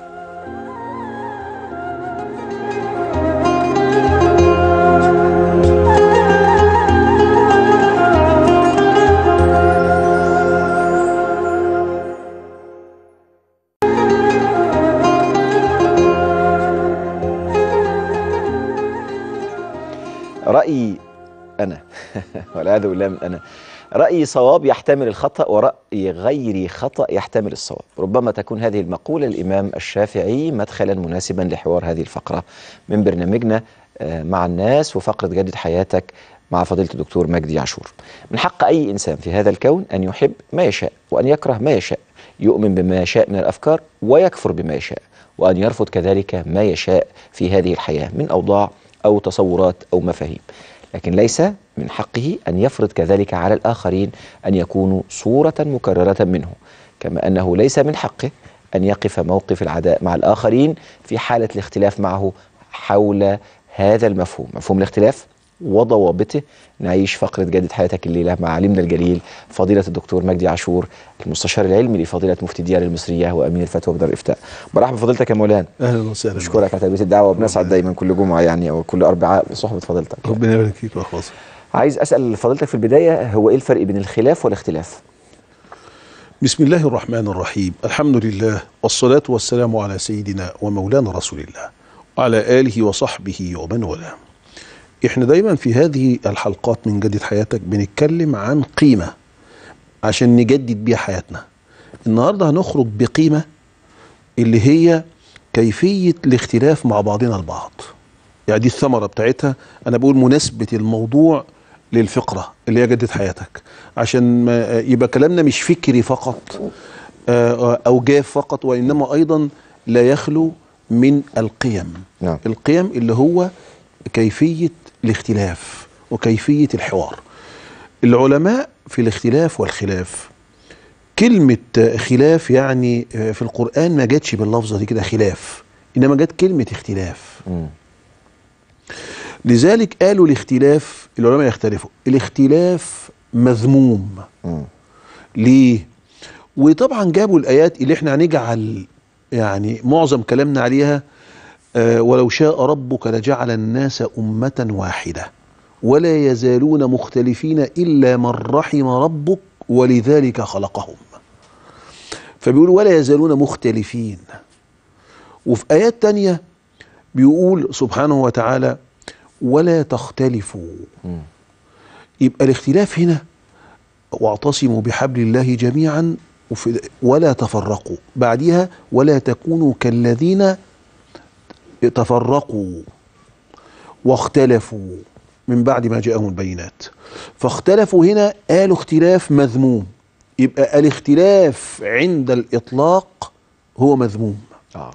رأيي أنا والعياذ بالله من أنا رأيي صواب يحتمل الخطأ ورأي غيري خطأ يحتمل الصواب ربما تكون هذه المقولة الإمام الشافعي مدخلا مناسبا لحوار هذه الفقرة من برنامجنا آه، مع الناس وفقرة جدد حياتك مع فضيلة الدكتور مجدي عاشور من حق أي إنسان في هذا الكون أن يحب ما يشاء وأن يكره ما يشاء يؤمن بما يشاء من الأفكار ويكفر بما يشاء وأن يرفض كذلك ما يشاء في هذه الحياة من أوضاع أو تصورات أو مفاهيم لكن ليس من حقه أن يفرض كذلك على الآخرين أن يكونوا صورة مكررة منه كما أنه ليس من حقه أن يقف موقف العداء مع الآخرين في حالة الاختلاف معه حول هذا المفهوم مفهوم الاختلاف وضوابطه نعيش فقرة جدد حياتك الليلة مع علمنا الجليل فضيلة الدكتور مجدي عاشور المستشار العلمي لفضيلة مفتي الديار المصرية وأمين الفتوى بدار الإفتاء برحب بفضيلتك يا مولانا اهلا وسهلا بشكرك على تلبية الدعوة وبنسعد دايما كل جمعة يعني أو كل أربعاء بصحبة فضيلتك ربنا يبارك فيك واحفظك عايز أسأل فضيلتك في البداية هو إيه الفرق بين الخلاف والاختلاف؟ بسم الله الرحمن الرحيم الحمد لله والصلاة والسلام على سيدنا ومولانا رسول الله وعلى آله وصحبه ومن والاه احنا دايما في هذه الحلقات من جدد حياتك بنتكلم عن قيمة عشان نجدد بيها حياتنا النهاردة هنخرج بقيمة اللي هي كيفية الاختلاف مع بعضنا البعض يعني دي الثمرة بتاعتها أنا بقول مناسبة الموضوع للفقرة اللي هي جدد حياتك عشان ما يبقى كلامنا مش فكري فقط آه، أو جاف فقط وإنما أيضا لا يخلو من القيم نعم. القيم اللي هو كيفية الاختلاف وكيفية الحوار العلماء في الاختلاف والخلاف كلمة خلاف يعني في القرآن ما جاتش باللفظة دي كده خلاف إنما جت كلمة اختلاف مم. لذلك قالوا الاختلاف العلماء يختلفوا الاختلاف مذموم مم. ليه وطبعا جابوا الآيات اللي احنا هنجعل يعني معظم كلامنا عليها آه ولو شاء ربك لجعل الناس أمة واحدة ولا يزالون مختلفين إلا من رحم ربك ولذلك خلقهم فبيقول ولا يزالون مختلفين وفي آيات تانية بيقول سبحانه وتعالى ولا تختلفوا مم. يبقى الاختلاف هنا واعتصموا بحبل الله جميعا وفي ولا تفرقوا بعدها ولا تكونوا كالذين تفرقوا واختلفوا من بعد ما جاءهم البينات فاختلفوا هنا قالوا اختلاف مذموم يبقى الاختلاف عند الإطلاق هو مذموم آه.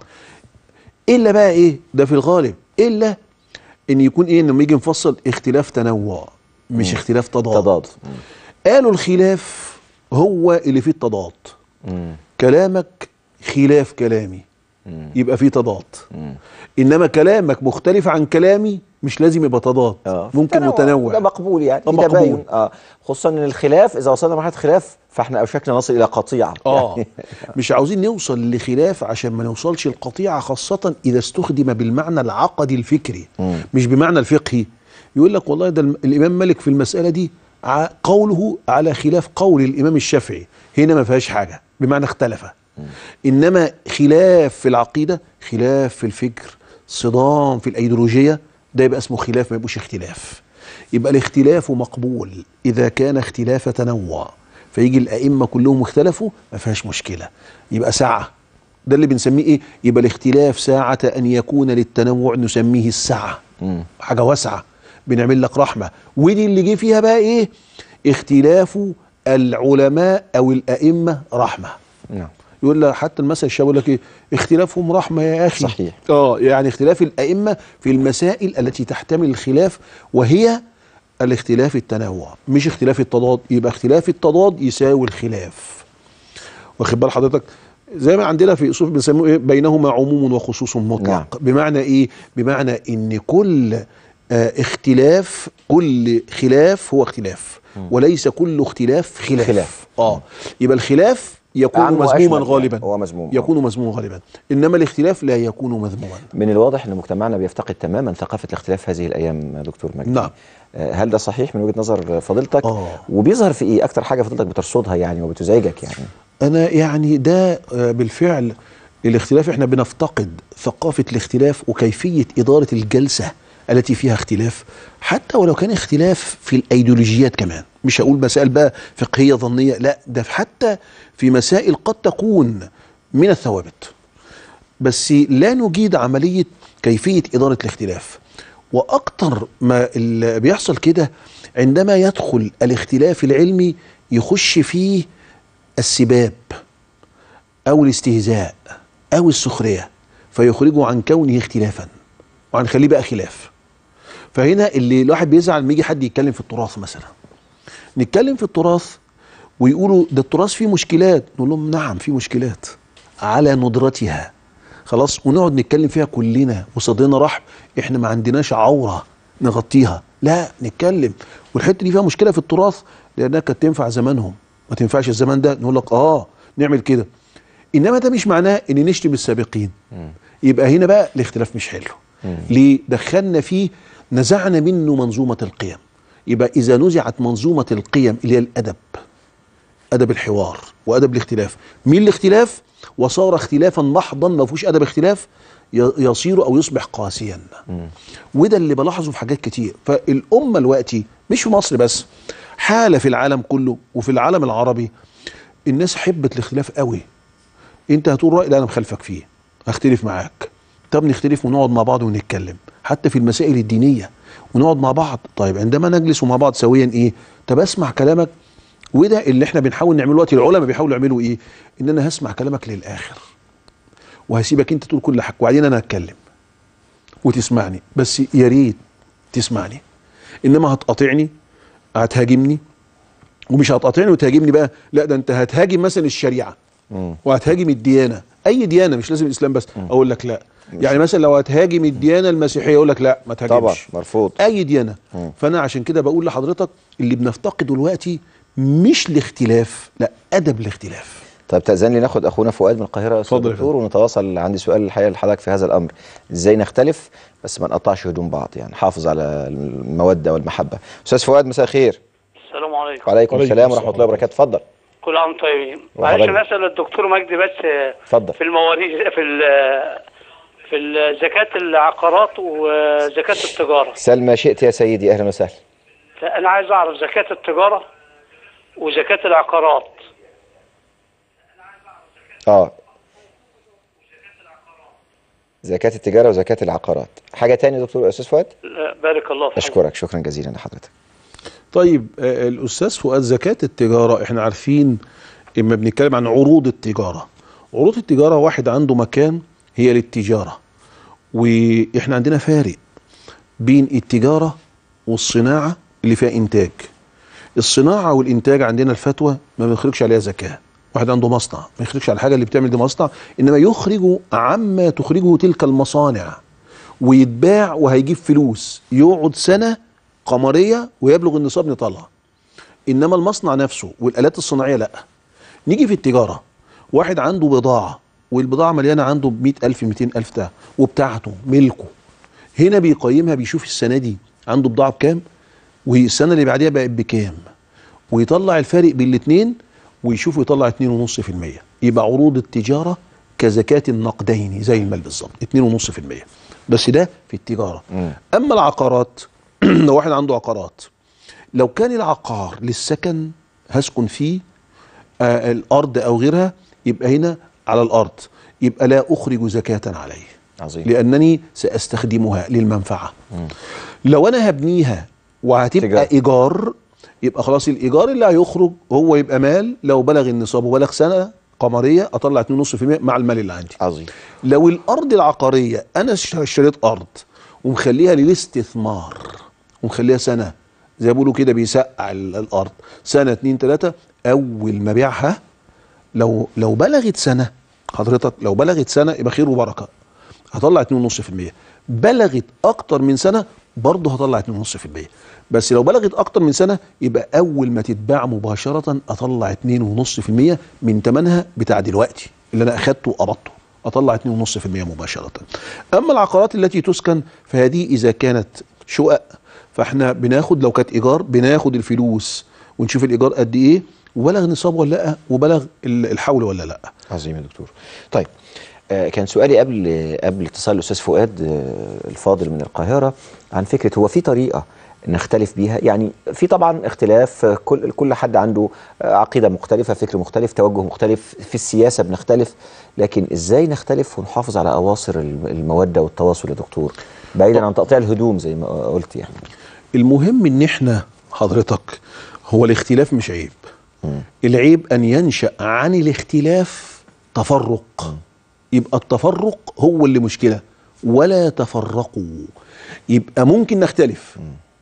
الا بقى ايه ده في الغالب الا ان يكون ايه لما يجي نفصل اختلاف تنوع مش مم. اختلاف تضاد تضاد مم. قالوا الخلاف هو اللي فيه التضاد مم. كلامك خلاف كلامي مم. يبقى فيه تضاد مم. انما كلامك مختلف عن كلامي مش لازم يبقى تضاد آه. ممكن تنوع. متنوع ده مقبول يعني ده في تباين. مقبول. اه خصوصا ان الخلاف اذا وصلنا لمرحله خلاف فاحنا اوشكنا نصل الى قطيعه اه يعني مش عاوزين نوصل لخلاف عشان ما نوصلش القطيعة خاصة إذا استخدم بالمعنى العقدي الفكري مم. مش بمعنى الفقهي يقول لك والله ده الم- الإمام مالك في المسألة دي ع- قوله على خلاف قول الإمام الشافعي هنا ما فيهاش حاجة بمعنى اختلف إنما خلاف في العقيدة خلاف في الفكر صدام في الأيديولوجية ده يبقى اسمه خلاف ما يبقوش اختلاف يبقى الاختلاف مقبول إذا كان اختلاف تنوع فيجي الأئمة كلهم اختلفوا ما فيهاش مشكلة يبقى ساعة ده اللي بنسميه ايه يبقى الاختلاف ساعة أن يكون للتنوع نسميه الساعة مم. حاجة واسعة بنعمل لك رحمة ودي اللي جه فيها بقى ايه اختلاف العلماء أو الأئمة رحمة نعم يقول لك حتى المثل الشعبي يقول لك ايه اختلافهم رحمه يا اخي صحيح. اه يعني اختلاف الائمه في المسائل التي تحتمل الخلاف وهي الاختلاف التنوع مش اختلاف التضاد يبقى اختلاف التضاد يساوي الخلاف واخد بال حضرتك زي ما عندنا في اصول بنسموه ايه بينهما عموم وخصوص مطلق نعم. بمعنى ايه بمعنى ان كل آه اختلاف كل خلاف هو اختلاف وليس كل اختلاف خلاف, خلاف. اه يبقى الخلاف يكون أعم مذموما وأشمل غالبا يعني. هو مذموم. يكون مذموما غالبا انما الاختلاف لا يكون مذموما من الواضح ان مجتمعنا بيفتقد تماما ثقافه الاختلاف هذه الايام دكتور مجدي نعم. آه، هل ده صحيح من وجهه نظر فضيلتك آه. وبيظهر في ايه اكتر حاجه فضيلتك بترصدها يعني وبتزعجك يعني انا يعني ده آه، بالفعل الاختلاف احنا بنفتقد ثقافه الاختلاف وكيفيه اداره الجلسه التي فيها اختلاف حتى ولو كان اختلاف في الايديولوجيات كمان مش هقول مسائل بقى فقهيه ظنيه لا ده حتى في مسائل قد تكون من الثوابت بس لا نجيد عمليه كيفيه اداره الاختلاف واكتر ما اللي بيحصل كده عندما يدخل الاختلاف العلمي يخش فيه السباب او الاستهزاء او السخريه فيخرجه عن كونه اختلافا وهنخليه بقى خلاف فهنا اللي الواحد بيزعل لما يجي حد يتكلم في التراث مثلا نتكلم في التراث ويقولوا ده التراث فيه مشكلات نقول لهم نعم فيه مشكلات على ندرتها خلاص ونقعد نتكلم فيها كلنا وصدرنا رحب احنا ما عندناش عوره نغطيها لا نتكلم والحته دي فيها مشكله في التراث لانها كانت تنفع زمانهم ما تنفعش الزمان ده نقول لك اه نعمل كده انما ده مش معناه ان نشتم السابقين يبقى هنا بقى الاختلاف مش حلو ليه دخلنا فيه نزعنا منه منظومه القيم يبقى اذا نزعت منظومه القيم اللي هي الادب ادب الحوار وادب الاختلاف مين الاختلاف وصار اختلافا محضا ما فيهوش ادب اختلاف ي- يصير او يصبح قاسيا وده اللي بلاحظه في حاجات كتير فالامه دلوقتي مش في مصر بس حاله في العالم كله وفي العالم العربي الناس حبت الاختلاف قوي انت هتقول راي لا انا مخالفك فيه هختلف معاك طب نختلف ونقعد مع بعض ونتكلم حتى في المسائل الدينيه ونقعد مع بعض طيب عندما نجلس مع بعض سويا ايه طب اسمع كلامك وده اللي احنا بنحاول نعمله دلوقتي العلماء بيحاولوا يعملوا ايه ان انا هسمع كلامك للاخر وهسيبك انت تقول كل حاجه وبعدين انا هتكلم وتسمعني بس يا ريت تسمعني انما هتقاطعني هتهاجمني ومش هتقاطعني وتهاجمني بقى لا ده انت هتهاجم مثلا الشريعه وهتهاجم الديانه اي ديانه مش لازم الاسلام بس اقول لك لا يعني مثلا لو هتهاجم الديانه المسيحيه اقول لك لا ما تهاجمش طبعا مرفوض اي ديانه فانا عشان كده بقول لحضرتك اللي بنفتقده دلوقتي مش الاختلاف لا ادب الاختلاف طيب تأذن لي ناخد أخونا فؤاد من القاهرة يا أستاذ اتفضل يا دكتور ونتواصل عندي سؤال الحقيقة لحضرتك في هذا الأمر إزاي نختلف بس ما نقطعش هدوم بعض يعني حافظ على المودة والمحبة أستاذ فؤاد مساء الخير السلام عليكم وعليكم وعليكم السلام ورحمة السلام. الله وبركاته اتفضل كل عام طيبين وحضرتك. معلش انا اسال الدكتور مجدي بس آه، اتفضل. في المواريث في ال- في ال- زكاة العقارات وزكاة التجارة سل ما شئت يا سيدي أهلا وسهلا فأنا عايز أعرف زكاة التجارة وزكاة العقارات آه زكاة التجارة وزكاة العقارات حاجة تانية يا دكتور أستاذ فؤاد لا، بارك الله فيك أشكرك شكرا جزيلا لحضرتك طيب آه، الاستاذ فؤاد زكاه التجاره احنا عارفين اما بنتكلم عن عروض التجاره عروض التجاره واحد عنده مكان هي للتجاره واحنا عندنا فارق بين التجاره والصناعه اللي فيها انتاج الصناعه والانتاج عندنا الفتوى ما بنخرجش عليها زكاه واحد عنده مصنع ما يخرجش على الحاجه اللي بتعمل دي مصنع انما يخرج عما تخرجه تلك المصانع ويتباع وهيجيب فلوس يقعد سنه قمريه ويبلغ النصاب نطلع انما المصنع نفسه والالات الصناعيه لا نيجي في التجاره واحد عنده بضاعه والبضاعه مليانه عنده ب 100000 200000 ده وبتاعته ملكه هنا بيقيمها بيشوف السنه دي عنده بضاعه بكام والسنه اللي بعديها بقت بكام ويطلع الفارق بين الاثنين ويشوف يطلع 2.5% يبقى عروض التجاره كزكاه النقدين زي المال بالظبط 2.5% بس ده في التجاره اما العقارات لو واحد عنده عقارات لو كان العقار للسكن هسكن فيه آه الارض او غيرها يبقى هنا على الارض يبقى لا اخرج زكاه عليه عظيم لانني ساستخدمها للمنفعه لو انا هبنيها وهتبقى تجارة. ايجار يبقى خلاص الايجار اللي هيخرج هو يبقى مال لو بلغ النصاب وبلغ سنه قمريه اطلع 2.5% مع المال اللي عندي عظيم لو الارض العقاريه انا ش- اشتريت ارض ومخليها للاستثمار ومخليها سنه زي ما بيقولوا كده بيسقع ال- الارض سنه اتنين تلاته اول ما بيعها لو لو بلغت سنه حضرتك لو بلغت سنه يبقى خير وبركه هطلع 2.5% بلغت اكتر من سنه برضه هطلع 2.5% بس لو بلغت اكتر من سنه يبقى اول ما تتباع مباشره اطلع 2.5% من ثمنها بتاع دلوقتي اللي انا اخدته وقبضته اطلع 2.5% مباشره اما العقارات التي تسكن فهذه اذا كانت شقق فاحنا بناخد لو كانت ايجار بناخد الفلوس ونشوف الايجار قد ايه وبلغ نصاب ولا لا وبلغ ال- الحول ولا لا عظيم يا دكتور طيب آه، كان سؤالي قبل قبل اتصال الاستاذ فؤاد آه، الفاضل من القاهره عن فكره هو في طريقه نختلف بيها يعني في طبعا اختلاف آه، كل كل حد عنده آه، عقيده مختلفه فكر مختلف توجه مختلف في السياسه بنختلف لكن ازاي نختلف ونحافظ على اواصر الم- الموده والتواصل يا دكتور بعيدا عن تقطيع الهدوم زي ما قلت يعني المهم ان احنا حضرتك هو الاختلاف مش عيب العيب ان ينشا عن الاختلاف تفرق يبقى التفرق هو اللي مشكله ولا تفرقوا يبقى ممكن نختلف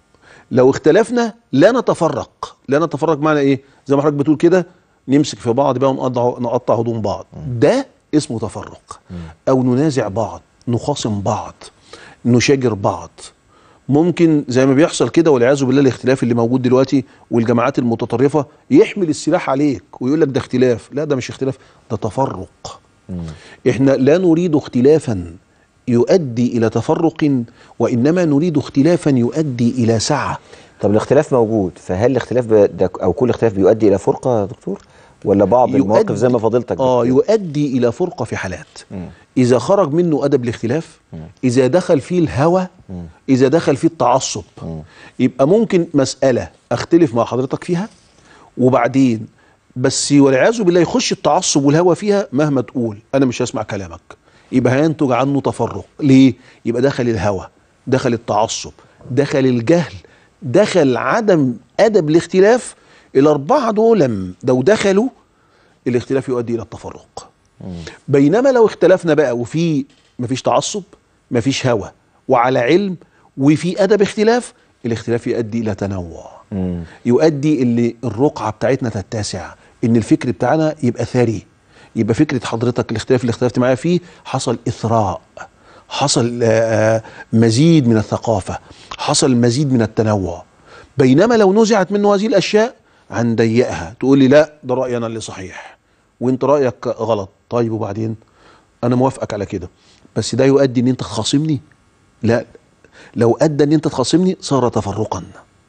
لو اختلفنا لا نتفرق لا نتفرق معنى ايه زي ما حضرتك بتقول كده نمسك في بعض بقى ونقطع نقطع هدوم بعض ده اسمه تفرق او ننازع بعض نخاصم بعض نشاجر بعض ممكن زي ما بيحصل كده والعياذ بالله الاختلاف اللي موجود دلوقتي والجماعات المتطرفه يحمل السلاح عليك ويقول لك ده اختلاف لا ده مش اختلاف ده تفرق احنا لا نريد اختلافا يؤدي الى تفرق وانما نريد اختلافا يؤدي الى سعه طب الاختلاف موجود فهل الاختلاف ب- ده او كل اختلاف بيؤدي الى فرقه يا دكتور ولا بعض المواقف زي ما فضيلتك اه بتقول؟ يؤدي الى فرقه في حالات اذا خرج منه ادب الاختلاف اذا دخل فيه الهوى اذا دخل فيه التعصب يبقى ممكن مساله اختلف مع حضرتك فيها وبعدين بس والعياذ بالله يخش التعصب والهوى فيها مهما تقول انا مش هسمع كلامك يبقى هينتج عنه تفرق ليه يبقى دخل الهوى دخل التعصب دخل الجهل دخل عدم ادب الاختلاف الاربعه دول لو دخلوا الاختلاف يؤدي الى التفرق بينما لو اختلفنا بقى وفي مفيش تعصب مفيش هوى وعلى علم وفي ادب اختلاف الاختلاف يؤدي الى تنوع يؤدي اللي الرقعه بتاعتنا تتسع ان الفكر بتاعنا يبقى ثري يبقى فكره حضرتك الاختلاف اللي اختلفت معايا فيه حصل اثراء حصل آه، آه، مزيد من الثقافه حصل مزيد من التنوع بينما لو نزعت منه هذه الاشياء هنضيقها تقول لي لا ده رايي انا اللي صحيح وانت رايك غلط طيب وبعدين انا موافقك على كده بس ده يؤدي ان انت تخاصمني لا لو ادى ان انت تخاصمني صار تفرقا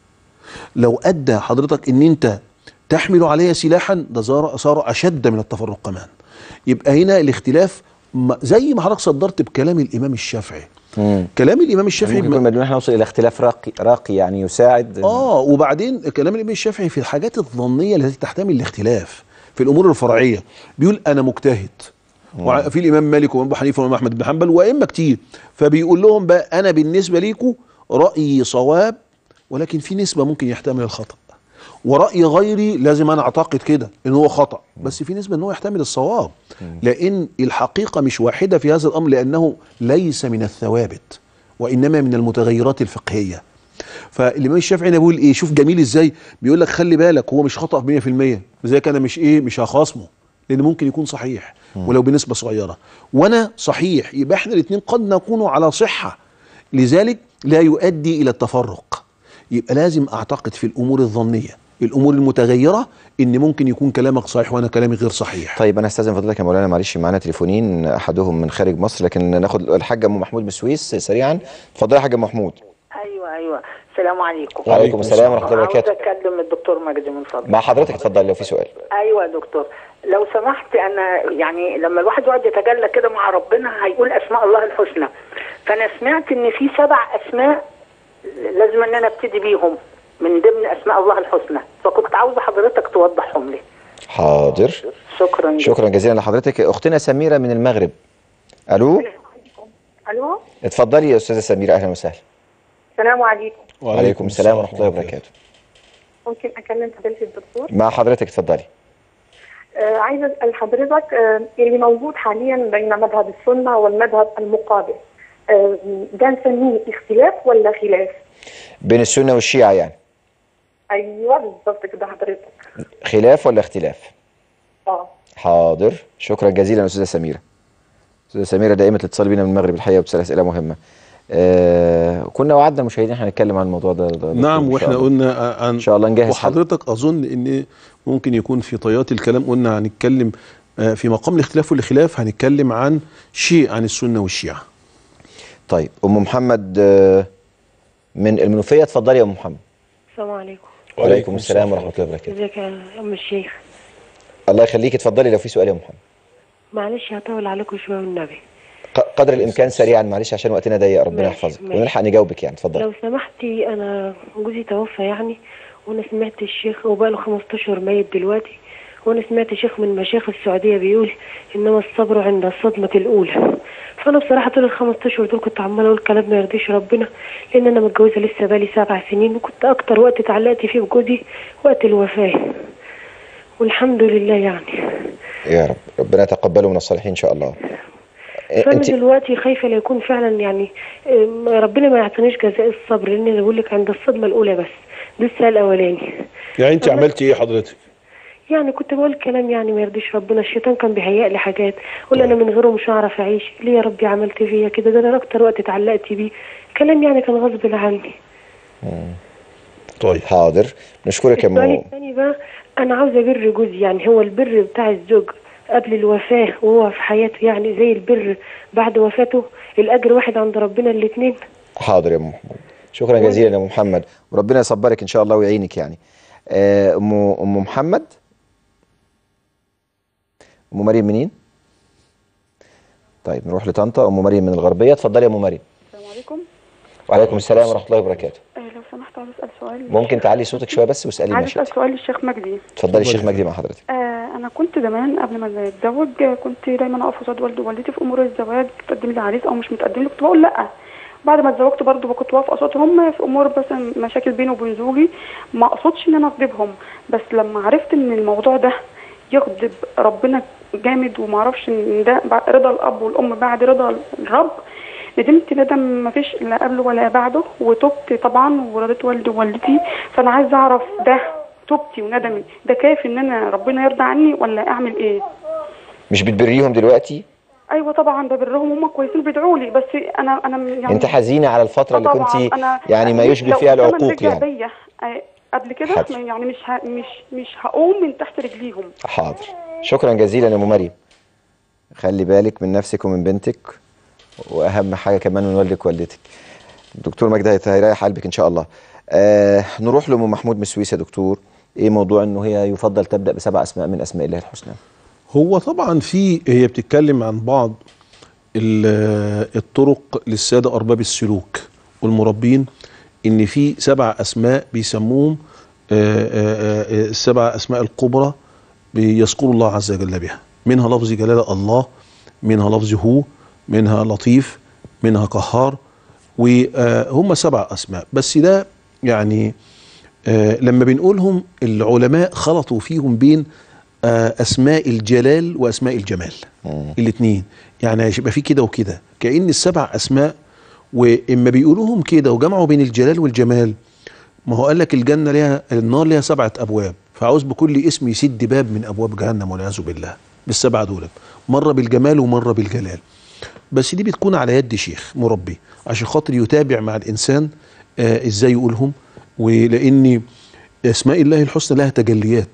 لو ادى حضرتك ان انت تحمل علي سلاحا ده صار صار اشد من التفرق كمان يبقى هنا الاختلاف ما- زي ما حضرتك صدرت بكلام الامام الشافعي مم. كلام الامام الشافعي ممكن يكون مديون احنا نوصل الى اختلاف راقي راقي يعني يساعد اه وبعدين كلام الامام الشافعي في الحاجات الظنيه التي تحتمل الاختلاف في الامور الفرعيه بيقول انا مجتهد وع- في الامام مالك وابو حنيفه وامام احمد بن حنبل وائمه كتير فبيقول لهم بقى انا بالنسبه ليكم رايي صواب ولكن في نسبه ممكن يحتمل الخطا وراي غيري لازم انا اعتقد كده ان هو خطا بس في نسبه ان هو يحتمل الصواب لان الحقيقه مش واحده في هذا الامر لانه ليس من الثوابت وانما من المتغيرات الفقهيه فالامام الشافعي هنا بيقول ايه شوف جميل ازاي بيقول لك خلي بالك هو مش خطا 100% لذلك انا مش ايه مش هخاصمه لان ممكن يكون صحيح ولو بنسبه صغيره وانا صحيح يبقى احنا الاثنين قد نكون على صحه لذلك لا يؤدي الى التفرق يبقى لازم اعتقد في الامور الظنيه الامور المتغيره ان ممكن يكون كلامك صحيح وانا كلامي غير صحيح طيب انا استاذن فضيلتك يا مولانا معلش معانا تليفونين احدهم من خارج مصر لكن ناخد الحاج ام محمود من السويس سريعا اتفضل يا حاج أم محمود ايوه ايوه السلام عليكم وعليكم السلام ورحمه الله عاوز وبركاته اكلم الدكتور مجدي من فضلك مع حضرتك اتفضل لو في سؤال ايوه يا دكتور لو سمحت انا يعني لما الواحد يقعد يتجلى كده مع ربنا هيقول اسماء الله الحسنى فانا سمعت ان في سبع اسماء لازم ان انا ابتدي بيهم من ضمن اسماء الله الحسنى فكنت عاوزه حضرتك توضحهم لي حاضر شكرا شكرا جزيلا لحضرتك اختنا سميره من المغرب الو الو اتفضلي يا استاذه سميره اهلا وسهلا السلام عليكم وعليكم السلام ورحمه الله وبركاته ممكن اكلم فضيله الدكتور مع حضرتك اتفضلي آه عايزه اسال حضرتك آه اللي موجود حاليا بين مذهب السنه والمذهب المقابل آه ده نسميه اختلاف ولا خلاف؟ بين السنه والشيعه يعني ايوه بالظبط كده حضرتك خلاف ولا اختلاف اه حاضر شكرا جزيلا استاذه سميره استاذه سميره دائمه الاتصال بينا من المغرب الحقيقه وبتسال اسئله مهمه آه كنا وعدنا المشاهدين احنا هنتكلم عن الموضوع ده, ده دكتور نعم إن شاء واحنا الله. قلنا عن ان شاء الله نجهز حل وحضرتك اظن ان ممكن يكون في طيات الكلام قلنا هنتكلم آه، في مقام الاختلاف والخلاف هنتكلم عن شيء عن السنه والشيعه طيب ام محمد آه، من المنوفيه اتفضلي يا ام محمد السلام عليكم وعليكم السلام ورحمه الله وبركاته ازيك يا ام الشيخ الله يخليك اتفضلي لو في سؤال يا ام محمد معلش هطول عليكم شويه والنبي ق- قدر الامكان سريعا معلش عشان وقتنا ضيق ربنا ماشي، يحفظك ماشي. ونلحق نجاوبك يعني اتفضلي لو سمحتي انا جوزي توفى يعني وانا سمعت الشيخ وبقاله 15 ميت دلوقتي وانا سمعت شيخ من مشايخ السعوديه بيقول انما الصبر عند الصدمه الاولى فانا بصراحه طول ال 15 دول كنت عماله اقول كلام ما يرضيش ربنا لان انا متجوزه لسه بقالي سبع سنين وكنت اكتر وقت اتعلقت فيه بجوزي وقت الوفاه والحمد لله يعني يا رب ربنا يتقبله من الصالحين ان شاء الله إيه، فانا انت دلوقتي خايفه لا يكون فعلا يعني أم، ربنا ما يعطينيش جزاء الصبر لان انا بقول لك عند الصدمه الاولى بس ده السؤال الاولاني يعني انت عملتي ايه حضرتك يعني كنت بقول كلام يعني ما يرضيش ربنا الشيطان كان بيهيأ لي حاجات اقول انا من غيره مش هعرف اعيش ليه يا ربي عملت فيا كده ده انا اكتر وقت اتعلقت بيه كلام يعني كان غصب عني طيب حاضر نشكرك يا السؤال ام الثاني بقى انا عاوزه بر جوزي يعني هو البر بتاع الزوج قبل الوفاه وهو في حياته يعني زي البر بعد وفاته الاجر واحد عند ربنا الاثنين حاضر يا ام محمود شكرا جزيلا يا ام محمد وربنا يصبرك ان شاء الله ويعينك يعني آه، ام ام محمد ام مريم منين طيب نروح لطنطا ام مريم من الغربيه اتفضلي يا ام مريم السلام عليكم وعليكم السلام ورحمه الله وبركاته آه، لو سمحت عايز اسال سؤال ممكن تعلي صوتك شويه بس واسالي عايز ماشي اسال سؤال للشيخ مجدي اتفضلي الشيخ مجدي مع حضرتك آه انا كنت زمان قبل ما اتزوج آه، كنت دايما اقف قصاد والدي ووالدتي في امور الزواج تقدم لي عريس او مش متقدم لي كنت بقول لا بعد ما اتزوجت برضه كنت واقفه قصادهم في امور مثلا مشاكل بيني وبين زوجي ما اقصدش ان انا اغضبهم بس لما عرفت ان الموضوع ده يغضب ربنا جامد وما اعرفش ان ده بعد رضا الاب والام بعد رضا الرب ندمت ندم ما فيش لا قبله ولا بعده وتبت طبعا ورضيت والدي ووالدتي فانا عايزه اعرف ده توبتي وندمي ده كافي ان انا ربنا يرضى عني ولا اعمل ايه مش بتبريهم دلوقتي ايوه طبعا ببرهم هم كويسين بيدعوا لي بس انا انا يعني انت حزينه على الفتره اللي آه طبعاً، كنت أنا- يعني ما لو يشبه فيها الزمن العقوق رجع يعني بيا آه، قبل كده حاضر. يعني مش ه... مش مش هقوم من تحت رجليهم حاضر شكرا جزيلا يا ام مريم خلي بالك من نفسك ومن بنتك واهم حاجه كمان من والدك ووالدتك دكتور مجدي هيت- هيريح قلبك ان شاء الله آه نروح لام محمود من السويس يا دكتور ايه موضوع انه هي يفضل تبدا بسبع اسماء من اسماء الله الحسنى هو طبعا في هي بتتكلم عن بعض ال- الطرق للساده ارباب السلوك والمربين ان في سبع اسماء بيسموهم آه، آه، آه، السبع اسماء الكبرى بيذكروا الله عز وجل بها منها لفظ جلاله الله منها لفظ هو منها لطيف منها قهار وهم سبع اسماء بس ده يعني آه، لما بنقولهم العلماء خلطوا فيهم بين آه، اسماء الجلال واسماء الجمال الاثنين يعني يبقى في كده وكده كأن السبع اسماء واما بيقولوهم كده وجمعوا بين الجلال والجمال ما هو قال لك الجنه ليها النار ليها سبعه ابواب فعاوز بكل اسم يسد باب من ابواب جهنم والعياذ بالله بالسبعه دول مره بالجمال ومره بالجلال بس دي بتكون على يد شيخ مربي عشان خاطر يتابع مع الانسان آه ازاي يقولهم ولان اسماء الله الحسنى لها تجليات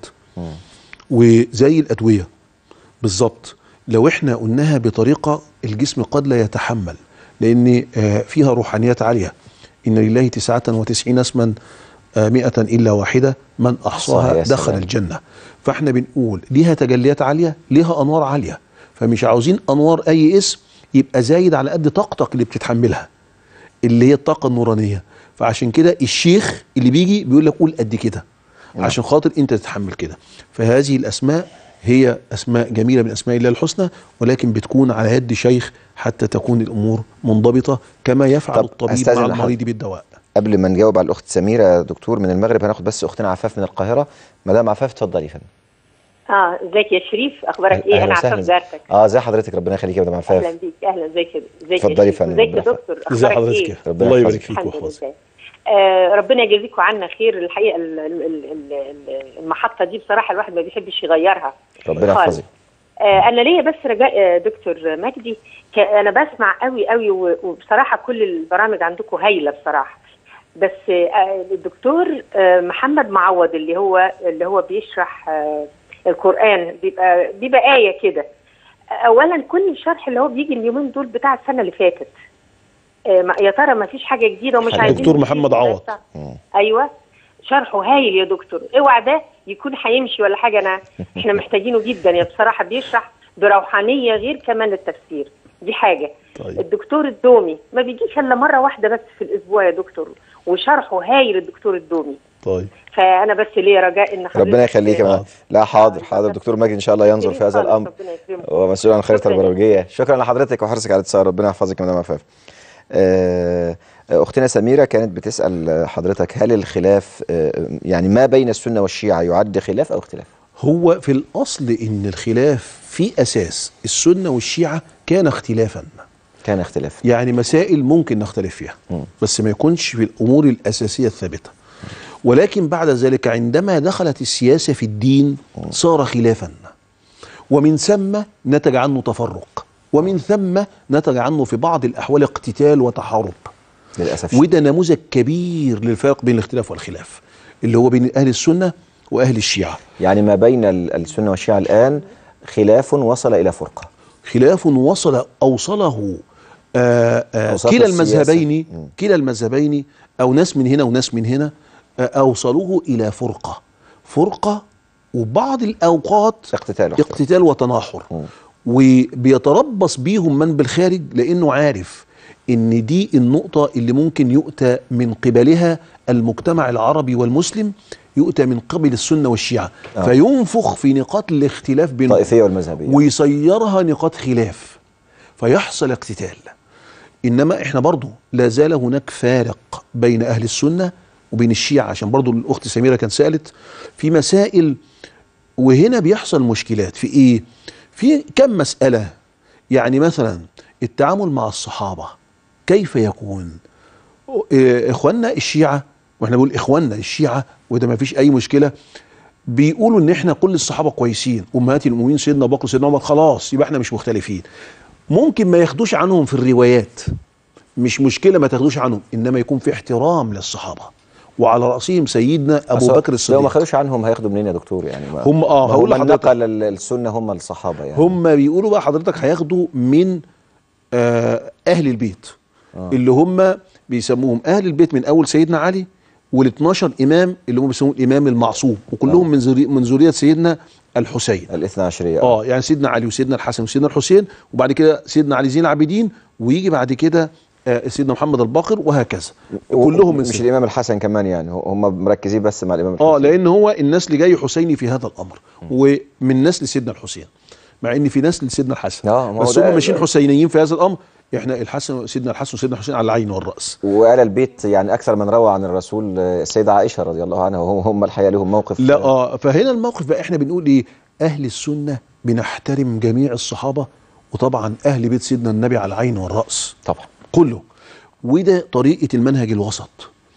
وزي الادويه بالظبط لو احنا قلناها بطريقه الجسم قد لا يتحمل لان آه فيها روحانيات عاليه ان لله تسعة وتسعين اسما آه مئة الا واحده من أحصاها احصاها يا دخل سلام. الجنه فاحنا بنقول ليها تجليات عاليه ليها انوار عاليه فمش عاوزين انوار اي اسم يبقى زايد على قد طاقتك اللي بتتحملها اللي هي الطاقه النورانيه فعشان كده الشيخ اللي بيجي بيقول لك قول قد كده عشان خاطر انت تتحمل كده فهذه الاسماء هي اسماء جميله من اسماء الله الحسنى ولكن بتكون على يد شيخ حتى تكون الامور منضبطه كما يفعل طب الطبيب أستاذن مع حضرتك. المريض بالدواء قبل ما نجاوب على الاخت سميره يا دكتور من المغرب هناخد بس اختنا عفاف من القاهره مدام عفاف اتفضلي يا فندم اه ازيك يا شريف اخبارك ايه انا عارفه زارتك اه ازي حضرتك ربنا يخليك يا مدام اهلا عفاف بيك اهلا ازيك ازيك يا اتفضلي يا شريف؟ فندم، ازيك يا ربنا دكتور ازي اخبارك حضرتك ايه يا ربنا الله يحفظك. يبارك فيك الحمد ويحفظك لله آه ربنا يجازيكم عنا خير الحقيقه ال- ال- ال- ال- المحطه دي بصراحه الواحد ما بيحبش يغيرها ربنا خالص. يحفظك آه انا ليا بس رجاء آه، دكتور مجدي ك- انا بسمع قوي قوي و- وبصراحه كل البرامج عندكم هايله بصراحه بس آه، الدكتور آه، محمد معوض اللي هو اللي هو بيشرح آه، القران بيبقى بيبقى ايه كده اولا كل الشرح اللي هو بيجي اليومين دول بتاع السنه اللي فاتت آه، ما- يا ترى ما فيش حاجه جديده ومش حاجة. عايزين دكتور نشيل محمد ولا عوض. بتاع. ايوه شرحه هايل يا دكتور اوعى ده يكون هيمشي ولا حاجه انا احنا محتاجينه جدا يا بصراحه بيشرح بروحانيه غير كمان التفسير دي حاجه طيب. الدكتور الدومي ما بيجيش الا مره واحده بس في الاسبوع يا دكتور وشرحه هايل الدكتور الدومي طيب فانا بس ليا رجاء ان حضرتك ربنا يخليك يا مدام لا حاضر حاضر دكتور مجدي ان شاء الله ينظر في هذا خالص، الامر ربنا يكرمك. هو مسؤول عن الخريطه شكراً. البرمجيه شكرا لحضرتك وحرصك على الاتصال ربنا يحفظك يا مدام عفاف آه، اختنا سميره كانت بتسال حضرتك هل الخلاف آه، يعني ما بين السنه والشيعه يعد خلاف او اختلاف هو في الاصل ان الخلاف في اساس السنه والشيعه كان اختلافا كان اختلاف يعني مسائل ممكن نختلف فيها بس ما يكونش في الامور الاساسيه الثابته ولكن بعد ذلك عندما دخلت السياسه في الدين صار خلافا ومن ثم نتج عنه تفرق ومن ثم نتج عنه في بعض الاحوال اقتتال وتحارب للاسف وده نموذج كبير للفرق بين الاختلاف والخلاف اللي هو بين اهل السنه واهل الشيعه يعني ما بين ال- السنه والشيعه الان خلاف وصل الى فرقه خلاف وصل اوصله آه آه أوساط كلا السياسة. المذهبين كلا المذهبين او ناس من هنا وناس من هنا آه اوصلوه الى فرقه فرقه وبعض الاوقات اقتتال اقتتال وتناحر وبيتربص بيهم من بالخارج لانه عارف ان دي النقطه اللي ممكن يؤتى من قبلها المجتمع العربي والمسلم يؤتى من قبل السنه والشيعه آه. فينفخ في نقاط الاختلاف بينهم الطائفية والمذهبية ويصيرها نقاط خلاف فيحصل اقتتال انما احنا برضو لا زال هناك فارق بين اهل السنه وبين الشيعه عشان برضو الاخت سميره كانت سالت في مسائل وهنا بيحصل مشكلات في ايه في كم مساله يعني مثلا التعامل مع الصحابه كيف يكون إيه، اخواننا الشيعه واحنا بنقول اخواننا الشيعه وده ما فيش اي مشكله بيقولوا ان احنا كل الصحابه كويسين امهات المؤمنين سيدنا ابو بكر سيدنا عمر خلاص يبقى احنا مش مختلفين ممكن ما ياخدوش عنهم في الروايات مش مشكله ما تاخدوش عنهم انما يكون في احترام للصحابه وعلى راسهم سيدنا ابو أصل بكر لو ما الصديق خدوش عنهم هياخدوا منين يا دكتور يعني ما هم- آه، ما هقول هم لحضرتك. نقل ال- السنة هم الصحابة يعني هم بيقولوا بقى حضرتك هياخدوا من آه اهل البيت آه. اللي هم بيسموهم اهل البيت من اول سيدنا علي وال 12 امام اللي هم بيسموهم الامام المعصوم وكلهم آه. من ذري من ذريه سيدنا الحسين الاثنى عشرية اه يعني سيدنا علي وسيدنا الحسن وسيدنا الحسين وبعد كده سيدنا علي زين العابدين ويجي بعد كده آه سيدنا محمد الباقر وهكذا كلهم من مش سيدنا. الإمام الحسن كمان يعني هم مركزين بس مع الإمام الحسن اه لان هو النسل جاي حسيني في هذا الامر ومن نسل سيدنا الحسين مع ان في نسل سيدنا الحسن آه، ما هو بس ده- هم ماشيين حسينيين في هذا الامر احنا الحسن سيدنا الحسن وسيدنا الحسين على العين والراس وآل البيت يعني أكثر من روى عن الرسول آه، السيدة عائشة رضي الله عنها وهم هم الحقيقة لهم موقف لا اه فهنا الموقف بقى احنا بنقول ايه اهل السنه بنحترم جميع الصحابه وطبعا اهل بيت سيدنا النبي على العين والراس طبعا كله وده طريقه المنهج الوسط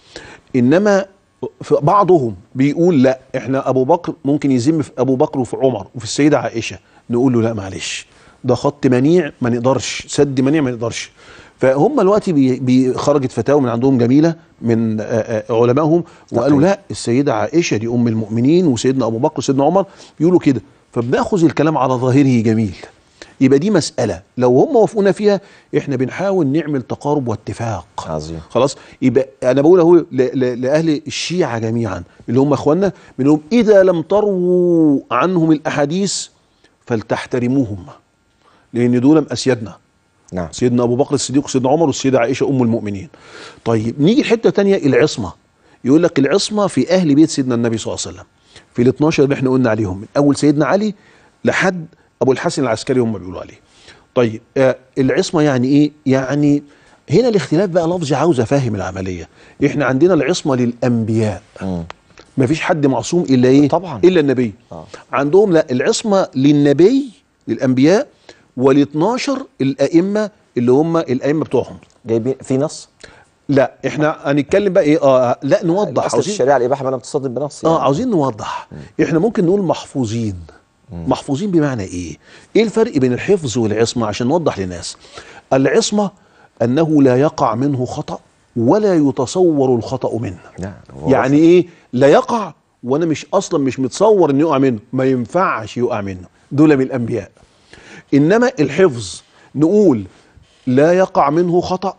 انما في بعضهم بيقول لا احنا ابو بكر ممكن يذم في ابو بكر وفي عمر وفي السيده عائشه نقول له لا معلش ده خط منيع ما نقدرش سد منيع ما نقدرش فهم دلوقتي بي بي خرجت فتاوى من عندهم جميله من آه، آه، علمائهم وقالوا لا السيده عائشه دي ام المؤمنين وسيدنا ابو بكر وسيدنا عمر بيقولوا كده فبناخذ الكلام على ظاهره جميل يبقى دي مساله لو هم وافقونا فيها احنا بنحاول نعمل تقارب واتفاق عظيم خلاص يبقى انا بقول اهو ل- ل- لاهل الشيعه جميعا اللي هم اخواننا منهم اذا لم تروا عنهم الاحاديث فلتحترموهم لان دول اسيادنا نعم سيدنا ابو بكر الصديق وسيدنا عمر والسيده عائشه ام المؤمنين طيب نيجي لحته تانية العصمه يقول لك العصمه في اهل بيت سيدنا النبي صلى الله عليه وسلم في ال 12 اللي احنا قلنا عليهم من اول سيدنا علي لحد ابو الحسن العسكري هم بيقولوا عليه طيب آه العصمه يعني ايه يعني هنا الاختلاف بقى لفظي عاوز افهم العمليه احنا عندنا العصمه للانبياء ما فيش حد معصوم الا ايه طبعا. الا النبي آه. عندهم لا العصمه للنبي للانبياء وال 12 الائمه اللي هم الائمه بتوعهم جايبين في نص لا احنا هنتكلم بقى ايه اه لا نوضح أصل عاوزين الشريعة الإباحة ما لم تصدم بنص اه يعني. عاوزين نوضح احنا ممكن نقول محفوظين محفوظين بمعنى ايه ايه الفرق بين الحفظ والعصمه عشان نوضح للناس العصمه انه لا يقع منه خطا ولا يتصور الخطا منه نعم هو يعني ايه لا يقع وانا مش اصلا مش متصور انه يقع منه ما ينفعش يقع منه دول من الانبياء انما الحفظ نقول لا يقع منه خطا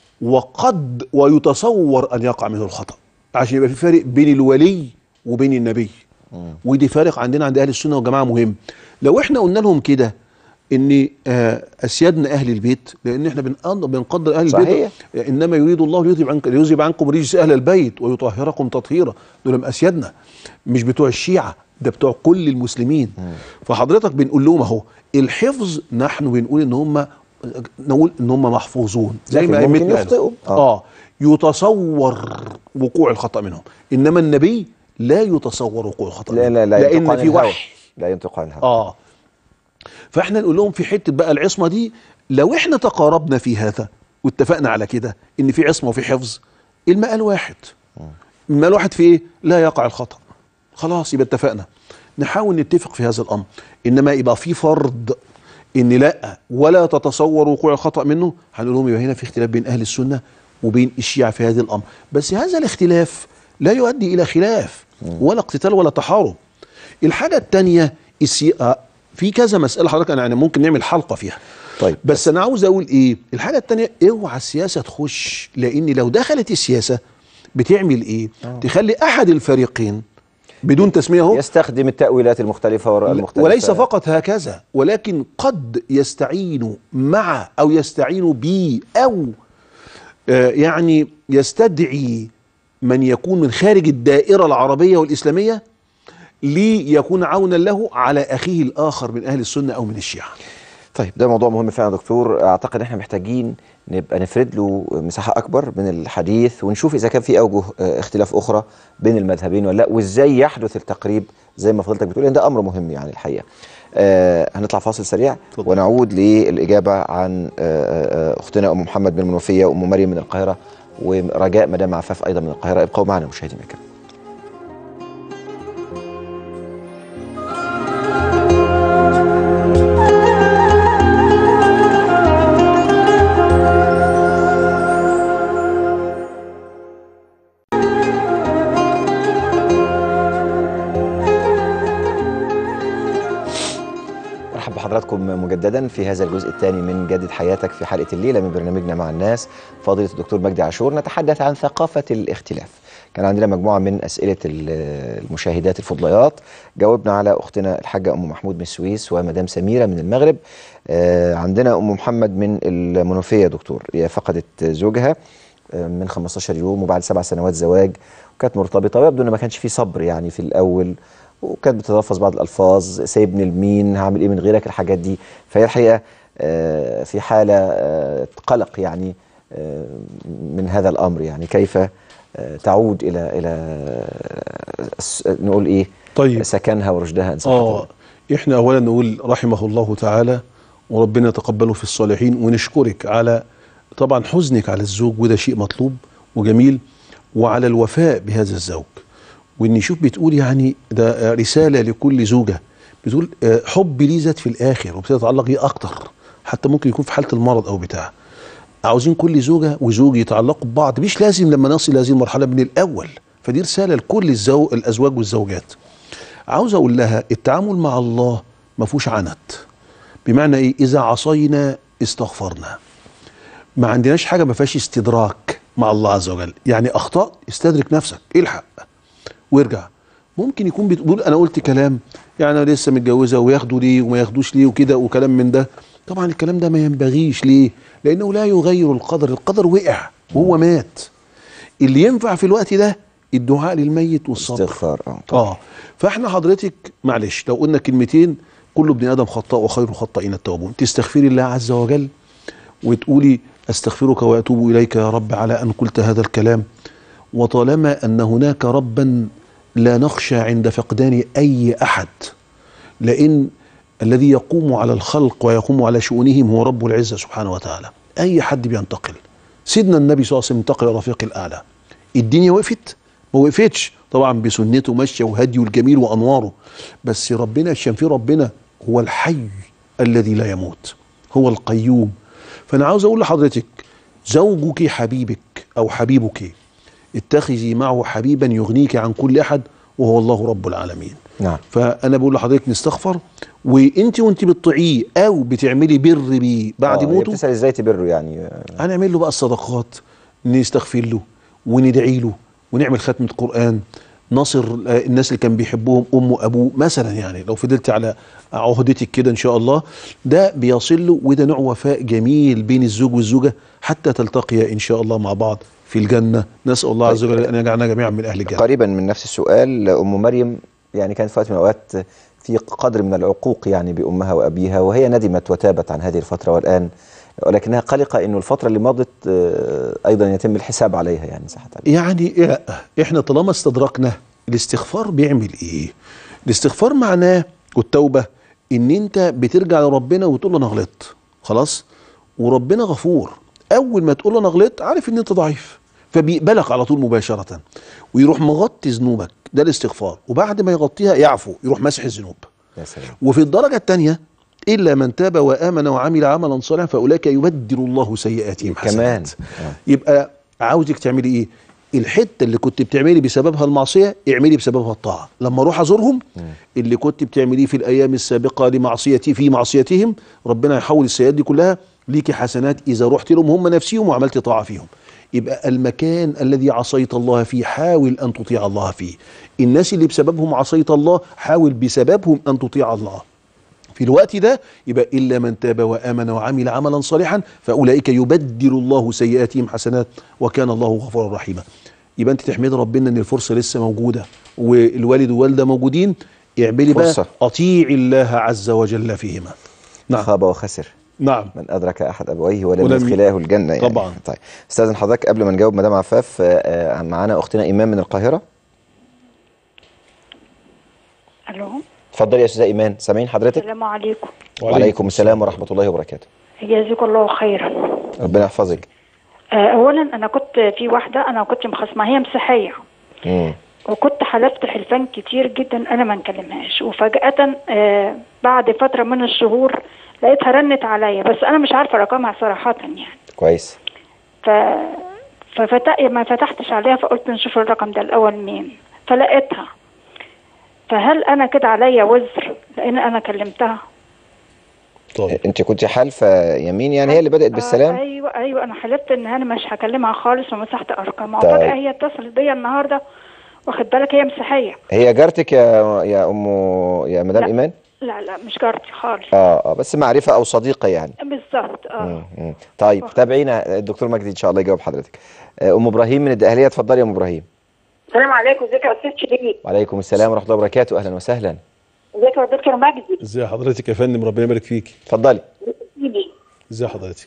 وقد ويتصور ان يقع منه الخطا عشان يبقى في فرق بين الولي وبين النبي ودي فارق عندنا عند اهل السنه والجماعه مهم لو احنا قلنا لهم كده ان آه، اسيادنا اهل البيت لان احنا بنقدر, بنقدر اهل صحيح. البيت انما يريد الله ليذهب عنك ليذهب عنكم رجس اهل البيت ويطهركم تطهيرا دول من اسيادنا مش بتوع الشيعه ده بتوع كل المسلمين فحضرتك بنقول لهم اهو الحفظ نحن بنقول ان هم نقول ان هم محفوظون زي لكن ما ممكن أئمتنا قالوا. يخطئوا. آه. اه يتصور وقوع الخطا منهم انما النبي لا يتصور وقوع الخطا لا منه. لا لا ينطق لان عن في الهوى. وحي لا ينطق عن الهوى اه فاحنا نقول لهم في حته بقى العصمه دي لو احنا تقاربنا في هذا واتفقنا على كده ان في عصمه وفي حفظ المقال واحد المقال واحد في ايه لا يقع الخطا خلاص يبقى اتفقنا نحاول نتفق في هذا الامر انما يبقى في فرض ان لا ولا تتصور وقوع الخطا منه هنقول لهم يبقى هنا في اختلاف بين اهل السنه وبين الشيعه في هذا الامر بس هذا الاختلاف لا يؤدي الى خلاف ولا اقتتال ولا تحارب الحاجه الثانيه السي... آه، في كذا مساله حضرتك انا يعني ممكن نعمل حلقه فيها طيب بس انا عاوز اقول ايه الحاجه التانية اوعى السياسه تخش لان لو دخلت السياسه بتعمل ايه تخلي احد الفريقين بدون تسميه اهو يستخدم التأويلات المختلفة والرؤى المختلفة وليس فقط هكذا ولكن قد يستعين مع او يستعين بي او آه، يعني يستدعي من يكون من خارج الدائره العربيه والاسلاميه ليكون عونا له على اخيه الاخر من اهل السنه او من الشيعه طيب ده موضوع مهم فعلا يا دكتور اعتقد احنا محتاجين نبقى نفرد له مساحه اكبر من الحديث ونشوف اذا كان في اوجه آه، اختلاف اخرى بين المذهبين ولا لا وازاي يحدث التقريب زي ما فضلتك بتقول لان ده امر مهم يعني الحقيقه آه هنطلع فاصل سريع ونعود للاجابه عن آه آه، اختنا ام محمد من المنوفيه وام مريم من القاهره ورجاء مدام عفاف ايضا من القاهره ابقوا معنا مشاهدينا الكرام مرحبا بحضراتكم مجددا في هذا الجزء الثاني من جدد حياتك في حلقه الليله من برنامجنا مع الناس فضيله الدكتور مجدي عاشور نتحدث عن ثقافه الاختلاف كان عندنا مجموعه من اسئله ال- المشاهدات الفضليات جاوبنا على اختنا الحاجه ام محمود من السويس ومدام سميره من المغرب آه، عندنا ام محمد من المنوفيه يا دكتور هي فقدت زوجها آه، من 15 يوم وبعد سبع سنوات زواج وكانت مرتبطه ويبدو ان ما كانش في صبر يعني في الاول وكانت بتتلفظ بعض الالفاظ سايبني لمين هعمل ايه من غيرك الحاجات دي فهي الحقيقه آه، في حاله آه، قلق يعني آه، من هذا الامر يعني كيف آه، تعود الى الى آه، س- نقول ايه طيب. سكنها ورشدها ان صح اه احنا اولا نقول رحمه الله تعالى وربنا يتقبله في الصالحين ونشكرك على طبعا حزنك على الزوج وده شيء مطلوب وجميل وعلى الوفاء بهذا الزوج وان شوف بتقول يعني ده رساله لكل زوجه بتقول آه، حبي ليه زاد في الاخر وبتتعلق بيه اكتر حتى ممكن يكون في حاله المرض او بتاع عاوزين كل زوجه وزوج يتعلقوا ببعض مش لازم لما نصل هذه المرحله من الاول فدي رساله لكل الزو... الازواج والزوجات عاوز اقول لها التعامل مع الله ما فيهوش عنت بمعنى ايه اذا عصينا استغفرنا ما عندناش حاجه ما فيهاش استدراك مع الله عز وجل يعني اخطات استدرك نفسك الحق وارجع ممكن يكون بتقول انا قلت كلام يعني انا لسه متجوزه وياخدوا ليه وما ياخدوش ليه وكده وكلام من ده طبعا الكلام ده ما ينبغيش ليه لانه لا يغير القدر القدر وقع وهو مات اللي ينفع في الوقت ده الدعاء للميت والصبر استغفار اه اه فاحنا حضرتك معلش لو قلنا كلمتين كل ابن ادم خطاء وخير الخطائين التوابون تستغفري الله عز وجل وتقولي استغفرك واتوب اليك يا رب على ان قلت هذا الكلام وطالما ان هناك ربا لا نخشى عند فقدان اي احد لان الذي يقوم على الخلق ويقوم على شؤونهم هو رب العزه سبحانه وتعالى اي حد بينتقل سيدنا النبي صلى الله عليه وسلم انتقل الى رفيق الاعلى الدنيا وقفت ما وقفتش طبعا بسنته ماشيه وهديه الجميل وانواره بس ربنا عشان في ربنا هو الحي الذي لا يموت هو القيوم فانا عاوز اقول لحضرتك زوجك حبيبك او حبيبك اتخذي معه حبيبا يغنيك عن كل احد وهو الله رب العالمين نعم فانا بقول لحضرتك نستغفر وانت وانت بتطيعيه او بتعملي بر بيه بعد آه، هي موته بتسال ازاي تبره يعني آه، هنعمل له بقى الصدقات نستغفر له وندعي له ونعمل ختمة قرآن نصر آه، الناس اللي كان بيحبهم أمه وأبوه مثلا يعني لو فضلت على عهدتك كده إن شاء الله ده بيصل له وده نوع وفاء جميل بين الزوج والزوجة حتى تلتقيا إن شاء الله مع بعض في الجنة نسأل الله عز وجل أن يجعلنا جميعا من أهل الجنة قريبا من نفس السؤال ام مريم يعني كانت في وقت من الاوقات في قدر من العقوق يعني بامها وابيها وهي ندمت وتابت عن هذه الفتره والان ولكنها قلقه انه الفتره اللي مضت آه، ايضا يتم الحساب عليها يعني صح يعني لا احنا طالما استدركنا الاستغفار بيعمل ايه الاستغفار معناه والتوبة ان انت بترجع لربنا وتقول له انا غلطت خلاص وربنا غفور اول ما تقول له انا غلطت عارف ان انت ضعيف فبيقبلك على طول مباشرة ويروح مغطي ذنوبك ده الاستغفار وبعد ما يغطيها يعفو يروح مسح الذنوب يا سلام وفي الدرجة الثانية إلا من تاب وآمن وعمل عملا صالحا فأولئك يبدل الله سيئاتهم كمان حسنات يبقى عاوزك تعملي إيه الحته اللي كنت بتعملي بسببها المعصيه اعملي بسببها الطاعه لما اروح ازورهم اللي كنت بتعمليه في الايام السابقه لمعصيتي في معصيتهم ربنا يحول السيئات دي كلها ليكي حسنات اذا رحت لهم هم نفسهم وعملت طاعه فيهم يبقى المكان الذي عصيت الله فيه حاول ان تطيع الله فيه الناس اللي بسببهم عصيت الله حاول بسببهم ان تطيع الله في الوقت ده يبقى إلا من تاب وآمن وعمل عملا صالحا فأولئك يبدل الله سيئاتهم حسنات وكان الله غفورا رحيما يبقى أنت تحمد ربنا أن الفرصة لسه موجودة والوالد والوالدة موجودين اعملي بقى فرصة. أطيعي الله عز وجل فيهما نعم خاب وخسر نعم من أدرك أحد أبويه ولم ولم- يدخلاه الجنة يعني طبعا. طيب استاذن حضرتك قبل ما نجاوب مدام عفاف آه، آه، معانا أختنا إيمان من القاهرة الو اتفضلي يا أستاذة إيمان سامعين حضرتك السلام عليكم وعليكم السلام ورحمة الله وبركاته جزاك الله خير ربنا يحفظك آه، اولا انا كنت في واحده انا كنت مخصمه هي مسيحيه مم. وكنت حلفت حلفان كتير جدا انا ما نكلمهاش وفجاه آه، بعد فتره من الشهور لقيتها رنت عليا بس انا مش عارفه رقمها صراحه يعني كويس ف ففت... ما فتحتش عليها فقلت نشوف الرقم ده الاول مين فلقيتها فهل انا كده عليا وزر لان انا كلمتها طيب أنت كنت حالفة يمين يعني هي اللي بدأت بالسلام آه ايوه ايوه انا حلفت ان انا مش هكلمها خالص ومسحت ارقامها طيب. وفجاه هي اتصلت بيا النهارده واخد بالك هي مسيحيه هي جارتك يا يا أم يا مدام لا. إيمان لا لا مش جارتي خالص اه اه بس معرفة أو صديقة يعني بالظبط اه مم. مم. طيب تابعينا الدكتور مجدي إن شاء الله يجاوب حضرتك آه، أم إبراهيم من الدقهلية اتفضلي يا أم إبراهيم السلام عليكم ازيك يا استاذ شريف وعليكم السلام ورحمة الله وبركاته أهلا وسهلا ازيك يا دكتور مجدي ازي حضرتك يا فندم ربنا يبارك فيك اتفضلي سيدي ازي حضرتك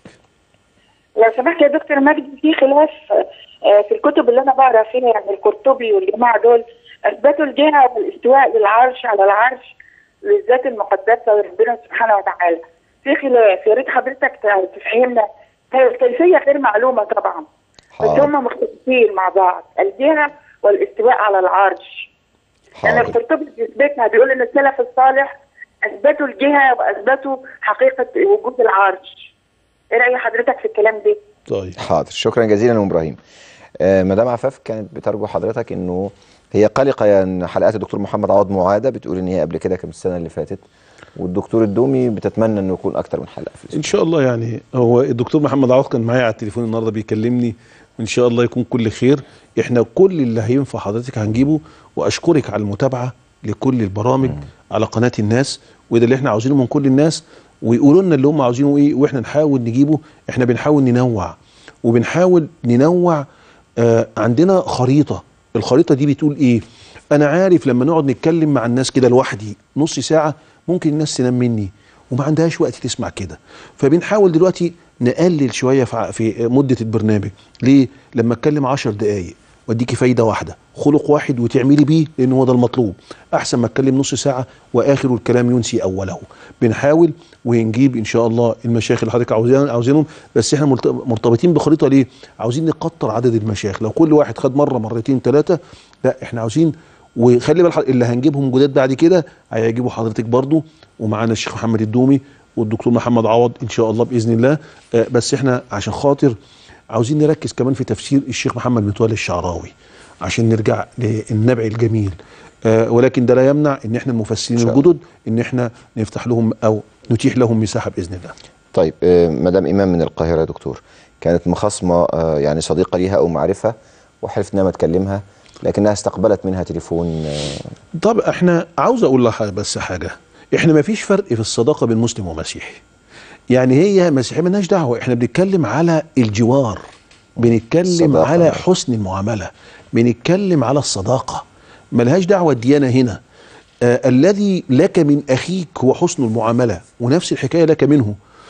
لو سمحت يا دكتور مجدي في خلاف آه، في الكتب اللي انا بقرا فيها يعني القرطبي والجماعه دول اثبتوا الجهه والاستواء للعرش على العرش للذات المقدسه لربنا سبحانه وتعالى في خلاف يا ريت حضرتك ت- تفهمنا هي الكيفيه غير معلومه طبعا بس حاضر هم مختلفين مع بعض الجهه والاستواء على العرش يعني حاضر القرطبي بيثبتها بيقول ان السلف الصالح اثبتوا الجهه واثبتوا حقيقه وجود العرش ايه راي حضرتك في الكلام ده؟ طيب حاضر شكرا جزيلا يا أم إبراهيم آه، مدام عفاف كانت بترجو حضرتك إنه هي قلقة ان حلقات الدكتور محمد عوض معادة بتقول إن هي قبل كده كانت السنة اللي فاتت والدكتور الدومي بتتمنى إنه يكون أكتر من حلقة في ان شاء الله يعني هو الدكتور محمد عوض كان معايا على التليفون النهارده بيكلمني وان شاء الله يكون كل خير احنا كل اللي هينفع حضرتك هنجيبه واشكرك على المتابعه لكل البرامج على قناه الناس وده اللي احنا عاوزينه من كل الناس ويقولوا لنا اللي هم عاوزينه ايه واحنا نحاول نجيبه احنا بنحاول ننوع وبنحاول ننوع آه عندنا خريطه الخريطه دي بتقول ايه انا عارف لما نقعد نتكلم مع الناس كده لوحدي نص ساعه ممكن الناس تنام مني وما عندهاش وقت تسمع كده فبنحاول دلوقتي نقلل شويه في ع- في مده البرنامج ليه لما اتكلم 10 دقائق واديكي فايده واحده خلق واحد وتعملي بيه لان هو ده المطلوب احسن ما اتكلم نص ساعه واخر الكلام ينسي اوله بنحاول ونجيب ان شاء الله المشايخ اللي حضرتك عاوزين عاوزينهم بس احنا ملت- مرتبطين بخريطه ليه عاوزين نكتر عدد المشايخ لو كل واحد خد مره مرتين ثلاثه لا احنا عاوزين وخلي بالك اللي هنجيبهم جداد بعد كده هيعجبوا حضرتك برضو ومعانا الشيخ محمد الدومي والدكتور محمد عوض ان شاء الله باذن الله آه، بس احنا عشان خاطر عاوزين نركز كمان في تفسير الشيخ محمد متولي الشعراوي عشان نرجع للنبع الجميل آه، ولكن ده لا يمنع ان احنا المفسرين شاء الله. الجدد ان احنا نفتح لهم او نتيح لهم مساحه باذن الله طيب آه، مدام إيمان من القاهرة يا دكتور كانت مخاصمة آه، يعني صديقة ليها أو معرفة وحلفت إنها ما تكلمها لكنها استقبلت منها تليفون آه، طب احنا عاوز اقول لها بس حاجه احنا ما فيش فرق في الصداقه بين مسلم ومسيحي يعني هي مسيحيه مالناش دعوه احنا بنتكلم على الجوار بنتكلم الصداقة. على حسن المعامله بنتكلم على الصداقه ملهاش دعوه الديانه هنا آه الذي لك من اخيك هو حسن المعامله ونفس الحكايه لك منه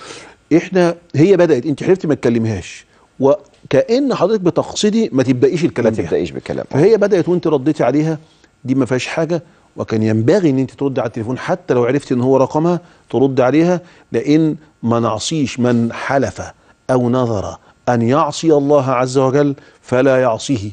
احنا هي بدات انت حلفتي ما تكلمهاش وكان حضرتك بتقصدي ما تبدايش ما الكلام بيها تبدأيش بالكلام فهي بدات وانت رديتي عليها دي ما فيهاش حاجه وكان ينبغي ان انت ترد على التليفون حتى لو عرفت ان هو رقمها ترد عليها لان ما نعصيش من حلف او نظر ان يعصي الله عز وجل فلا يعصيه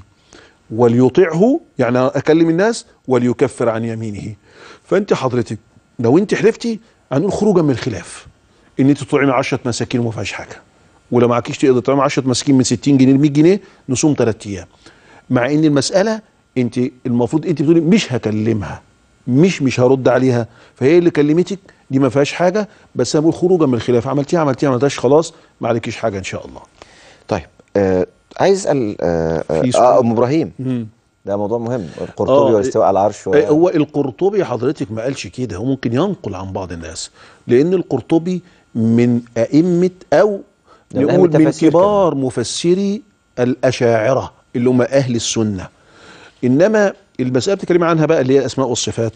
وليطعه يعني اكلم الناس وليكفر عن يمينه فانت حضرتك لو انت حلفتي هنقول خروجا من الخلاف ان انت تطعمي 10 مساكين وما فيهاش حاجه ولو معكيش تقدر تطعمي 10 مساكين من 60 جنيه ل 100 جنيه نصوم ثلاث ايام مع ان المساله انت المفروض انت بتقولي مش هكلمها مش مش هرد عليها فهي اللي كلمتك دي ما فيهاش حاجه بس انا بقول خروجا من الخلاف عملتيها عملتيها ما عملتيهاش خلاص ما عليكيش حاجه ان شاء الله طيب آه عايز اسال آه آه, في سؤال. آه ام ابراهيم مم. ده موضوع مهم القرطبي آه، والاستواء على العرش و... آه، هو القرطبي حضرتك ما قالش كده هو ممكن ينقل عن بعض الناس لان القرطبي من ائمه او ده من أهم نقول من التفاسير كبار مفسري الاشاعره اللي هم اهل السنه انما المساله بتتكلم عنها بقى اللي هي الاسماء والصفات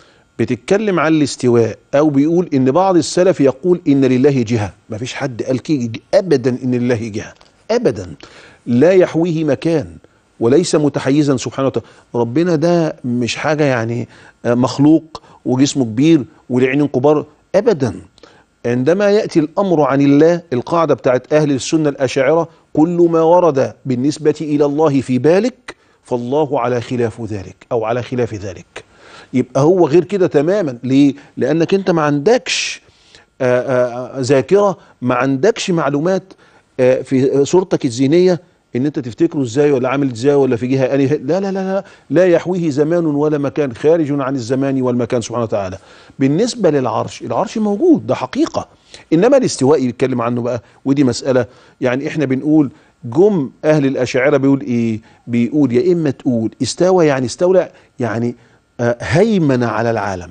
بتتكلم عن الاستواء او بيقول ان بعض السلف يقول ان لله جهه ما فيش حد قال كي ابدا ان لله جهه ابدا لا يحويه مكان وليس متحيزا سبحانه وتعالى ربنا ده مش حاجه يعني آه، مخلوق وجسمه كبير والعينين كبار ابدا عندما ياتي الامر عن الله القاعده بتاعت اهل السنه الاشاعره كل ما ورد بالنسبه الى الله في بالك فالله على خلاف ذلك او على خلاف ذلك يبقى هو غير كده تماما ليه لانك انت ما عندكش آه، آه، ذاكره ما عندكش معلومات آه، في صورتك الذهنيه ان انت تفتكره ازاي ولا عامل ازاي ولا في جهه انهي لا لا لا لا لا يحويه زمان ولا مكان خارج عن الزمان والمكان سبحانه وتعالى بالنسبه للعرش العرش موجود ده حقيقه انما الاستواء بيتكلم عنه بقى ودي مساله يعني احنا بنقول جم اهل الاشاعره بيقول ايه بيقول يا اما تقول استوى يعني استولى يعني آه، هيمن على العالم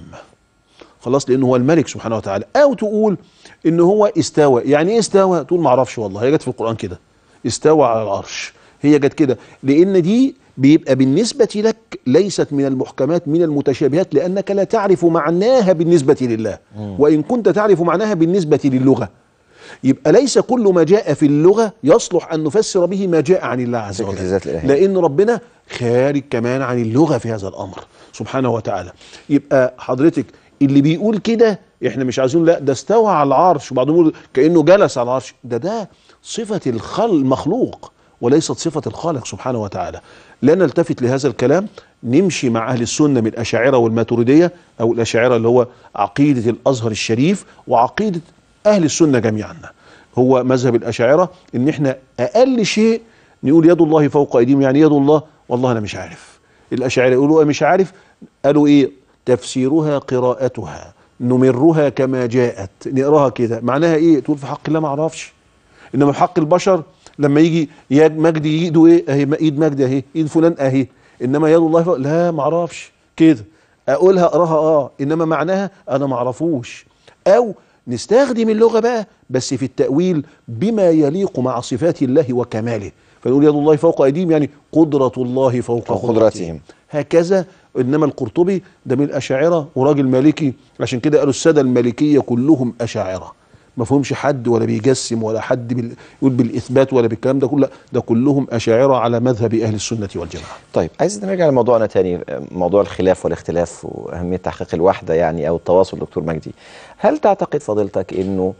خلاص لانه هو الملك سبحانه وتعالى او تقول ان هو استوى يعني ايه استوى تقول ما اعرفش والله هي جت في القران كده استوى على العرش هي جت كده لان دي بيبقى بالنسبه لك ليست من المحكمات من المتشابهات لانك لا تعرف معناها بالنسبه لله وان كنت تعرف معناها بالنسبه للغه يبقى ليس كل ما جاء في اللغه يصلح ان نفسر به ما جاء عن الله عز فكرة وجل الذات الإلهية. لان ربنا خارج كمان عن اللغه في هذا الامر سبحانه وتعالى يبقى حضرتك اللي بيقول كده احنا مش عايزين لا ده استوى على العرش وبعضهم يقول كانه جلس على العرش ده ده صفه الخل المخلوق وليست صفه الخالق سبحانه وتعالى لا نلتفت لهذا الكلام نمشي مع اهل السنه من الاشاعره والماتريديه او الاشاعره اللي هو عقيده الازهر الشريف وعقيده اهل السنه جميعا هو مذهب الاشاعره ان احنا اقل شيء نقول يد الله فوق ايديهم يعني يد الله والله انا مش عارف الاشاعره يقولوا أنا مش عارف قالوا ايه تفسيرها قراءتها نمرها كما جاءت نقراها كده معناها ايه تقول في حق الله ما اعرفش انما في حق البشر لما يجي يد مجدي ايده ايه اهي ايد مجدي اهي ايد فلان اهي انما يد الله فوق لا ما اعرفش كده اقولها اقراها اه انما معناها انا ما اعرفوش او نستخدم اللغه بقى بس في التاويل بما يليق مع صفات الله وكماله فنقول يد الله فوق ايديهم يعني قدره الله فوق فوق قدرتهم قدرتهم. هكذا انما القرطبي ده من الاشاعره وراجل مالكي عشان كده قالوا الساده المالكيه كلهم اشاعره ما فيهمش حد ولا بيجسم ولا حد بال... يقول بالاثبات ولا بالكلام ده كله لا، ده كلهم اشاعره على مذهب اهل السنه والجماعه طيب عايز نرجع لموضوعنا تاني موضوع الخلاف والاختلاف واهميه تحقيق الوحده يعني او التواصل دكتور مجدي هل تعتقد فضيلتك انه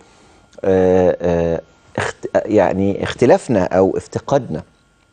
آه آه اخت يعني اختلافنا او افتقادنا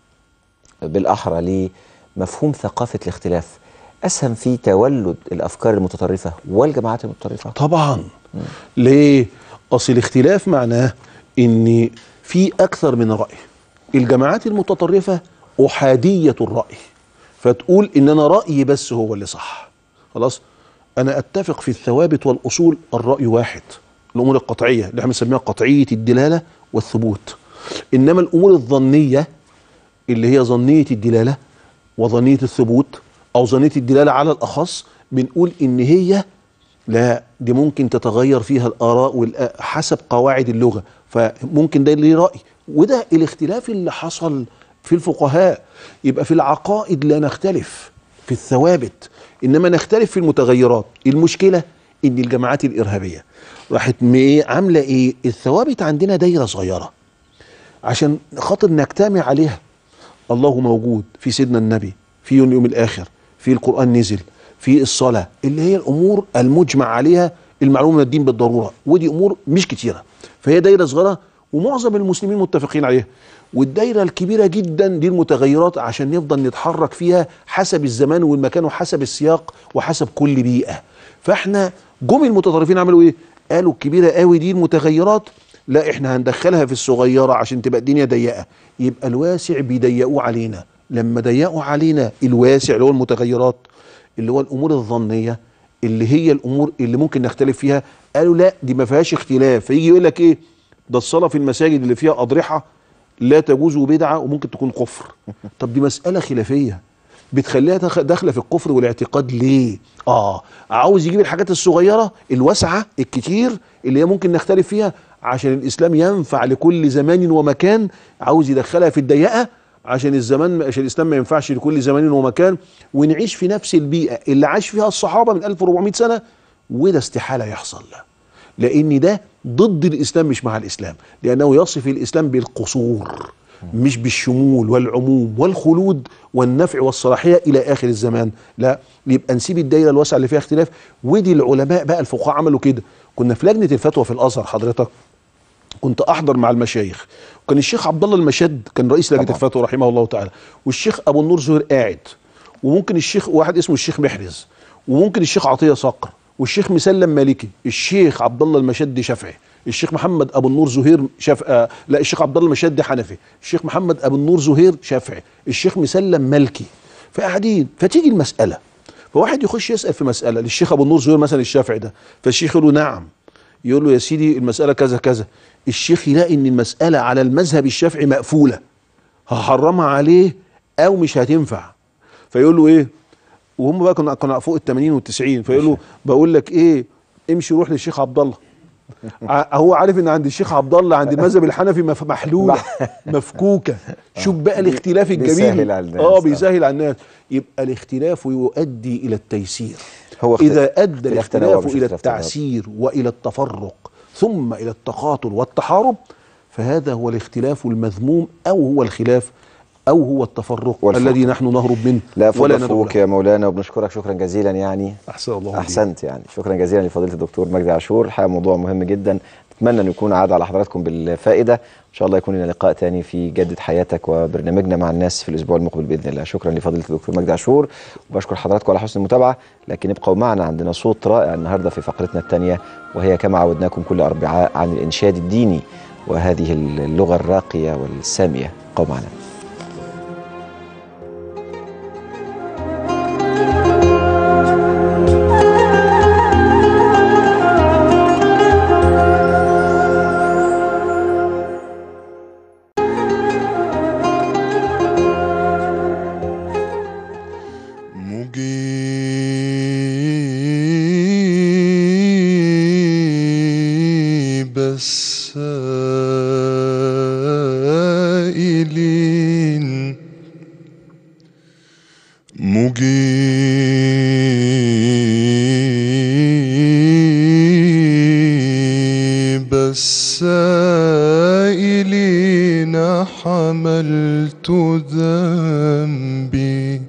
بالاحرى لمفهوم ثقافه الاختلاف اسهم في تولد الافكار المتطرفه والجماعات المتطرفه طبعا ليه اصل الاختلاف معناه ان في اكثر من راي الجماعات المتطرفه احاديه الراي فتقول ان انا رايي بس هو اللي صح خلاص انا اتفق في الثوابت والاصول الراي واحد الامور القطعيه اللي احنا بنسميها قطعيه الدلاله والثبوت انما الامور الظنيه اللي هي ظنيه الدلاله وظنيه الثبوت او ظنيه الدلاله على الاخص بنقول ان هي لا دي ممكن تتغير فيها الاراء والآ- حسب قواعد اللغه فممكن ده ليه راي وده الاختلاف اللي حصل في الفقهاء يبقى في العقائد لا نختلف في الثوابت انما نختلف في المتغيرات المشكله ان الجماعات الارهابيه راحت م- إيه عامله ايه الثوابت عندنا دايره صغيره عشان خاطر نجتمع عليها الله موجود في سيدنا النبي في يوم اليوم الاخر في القران نزل في الصلاه اللي هي الامور المجمع عليها المعلومه من الدين بالضروره ودي امور مش كتيره فهي دايره صغيره ومعظم المسلمين متفقين عليها والدايره الكبيره جدا دي المتغيرات عشان نفضل نتحرك فيها حسب الزمان والمكان وحسب السياق وحسب كل بيئه فاحنا جم المتطرفين عملوا ايه قالوا الكبيره قوي دي المتغيرات لا احنا هندخلها في الصغيره عشان تبقى الدنيا ضيقه يبقى الواسع بيضيقوه علينا لما ضيقوا علينا الواسع اللي هو المتغيرات اللي هو الامور الظنيه اللي هي الامور اللي ممكن نختلف فيها قالوا لا دي ما فيهاش اختلاف فيجي يقول لك ايه ده الصلاه في المساجد اللي فيها اضرحه لا تجوز بدعه وممكن تكون كفر طب دي مساله خلافيه بتخليها داخ- داخله في الكفر والاعتقاد ليه اه عاوز يجيب الحاجات الصغيره الواسعه الكتير اللي هي ممكن نختلف فيها عشان الاسلام ينفع لكل زمان ومكان عاوز يدخلها في الضيقه عشان الزمان عشان الاسلام ما ينفعش لكل زمان ومكان ونعيش في نفس البيئه اللي عاش فيها الصحابه من 1400 سنه وده استحاله يحصل لان ده ضد الاسلام مش مع الاسلام لانه يصف الاسلام بالقصور مش بالشمول والعموم والخلود والنفع والصلاحيه الى اخر الزمان لا يبقى نسيب الدايره الواسعه اللي فيها اختلاف ودي العلماء بقى الفقهاء عملوا كده كنا في لجنه الفتوى في الازهر حضرتك كنت احضر مع المشايخ وكان الشيخ عبد الله المشد كان رئيس لجنه الفتوى رحمه الله تعالى والشيخ ابو النور زهير قاعد وممكن الشيخ واحد اسمه الشيخ محرز وممكن الشيخ عطيه صقر والشيخ مسلم مالكي الشيخ عبد الله المشد شافعي الشيخ محمد ابو النور زهير شاف آه لا الشيخ عبد الله المشد حنفي الشيخ محمد ابو النور زهير شافعي الشيخ مسلم مالكي فقاعدين فتيجي المساله فواحد يخش يسال في مساله للشيخ ابو النور زهير مثلا الشافعي ده فالشيخ يقول له نعم يقول له يا سيدي المساله كذا كذا الشيخ يلاقي ان المساله على المذهب الشافعي مقفوله هحرمها عليه او مش هتنفع فيقول له ايه وهم بقى كنا كنا فوق ال 80 وال 90 فيقول له بقول لك ايه امشي روح للشيخ عبد الله ع- هو عارف ان عند الشيخ عبد الله عند المذهب الحنفي مف- محلوله مفكوكه شوف بقى الاختلاف الجميل بيسهل على الناس. اه بيسهل على الناس يبقى الاختلاف يؤدي الى التيسير هو اخت- اذا ادى اختلاف تنوع الاختلاف مش الى اختلاف تضاد. التعسير والى التفرق ثم الى التقاتل والتحارب فهذا هو الاختلاف المذموم او هو الخلاف او هو التفرق والفرق. الذي نحن نهرب منه لا ولا فوق ندعو فوق له. يا مولانا وبنشكرك شكرا جزيلا يعني احسن الله إليك. احسنت يعني شكرا جزيلا لفضيله الدكتور مجدي عاشور الحقيقه موضوع مهم جدا نتمنى انه يكون عاد على حضراتكم بالفائده ان شاء الله يكون لنا لقاء تاني في جدة حياتك وبرنامجنا مع الناس في الاسبوع المقبل باذن الله شكرا لفضيله الدكتور مجدي عاشور وبشكر حضراتكم على حسن المتابعه لكن ابقوا معنا عندنا صوت رائع النهارده في فقرتنا الثانيه وهي كما عودناكم كل اربعاء عن الانشاد الديني وهذه اللغه الراقيه والساميه ابقوا معنا مجيب السائلين مجيب السائلين حملت ذنبي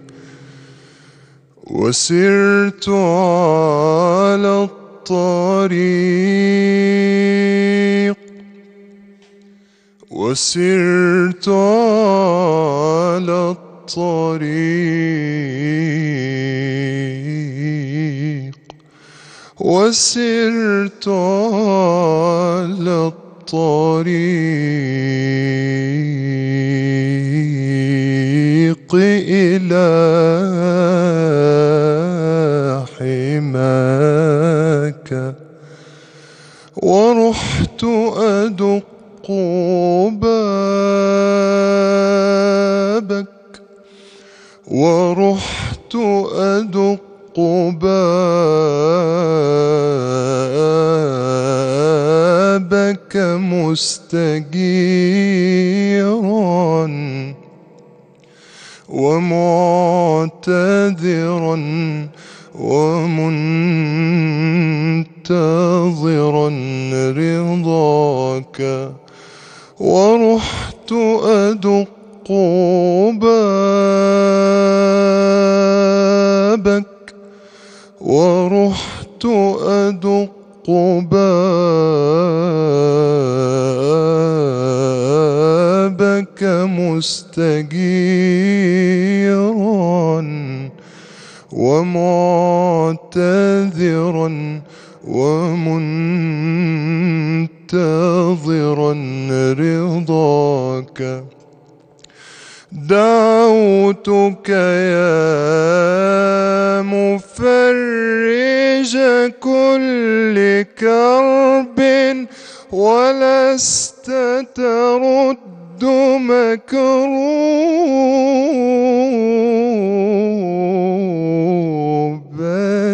وسرت على الطريق وسرت على الطريق وسرت على الطريق إلى حماك ورحت أدق بابك ورحت أدق بابك مستجيرا ومعتذرا ومنتظرا رضاك ورحت أدق بابك ورحت أدق بابك مستجيرا ومعتذرا ومنتظرا رضاك دعوتك يا مفرج كل كرب ولست ترد مكروبا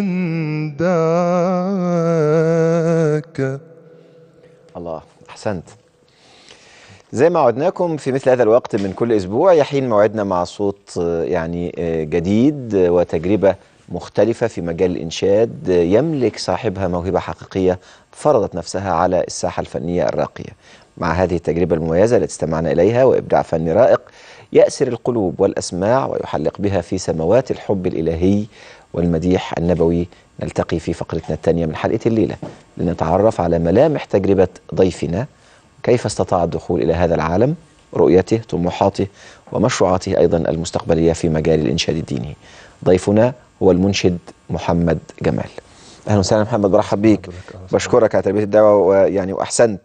دعاك الله احسنت زي ما وعدناكم في مثل هذا الوقت من كل اسبوع يحين موعدنا مع صوت آه، يعني آه، جديد آه، وتجربه مختلفه في مجال الانشاد آه، يملك صاحبها موهبه حقيقيه فرضت نفسها على الساحه الفنيه الراقيه. مع هذه التجربه المميزه التي استمعنا اليها وابداع فني رائق يأسر القلوب والاسماع ويحلق بها في سماوات الحب الالهي والمديح النبوي نلتقي في فقرتنا الثانيه من حلقه الليله لنتعرف على ملامح تجربه ضيفنا كيف استطاع الدخول إلى هذا العالم رؤيته طموحاته ومشروعاته أيضا المستقبلية في مجال الإنشاد الديني ضيفنا هو المنشد محمد جمال أهلا وسهلا محمد برحب بيك بشكرك على تلبية الدعوة ويعني وأحسنت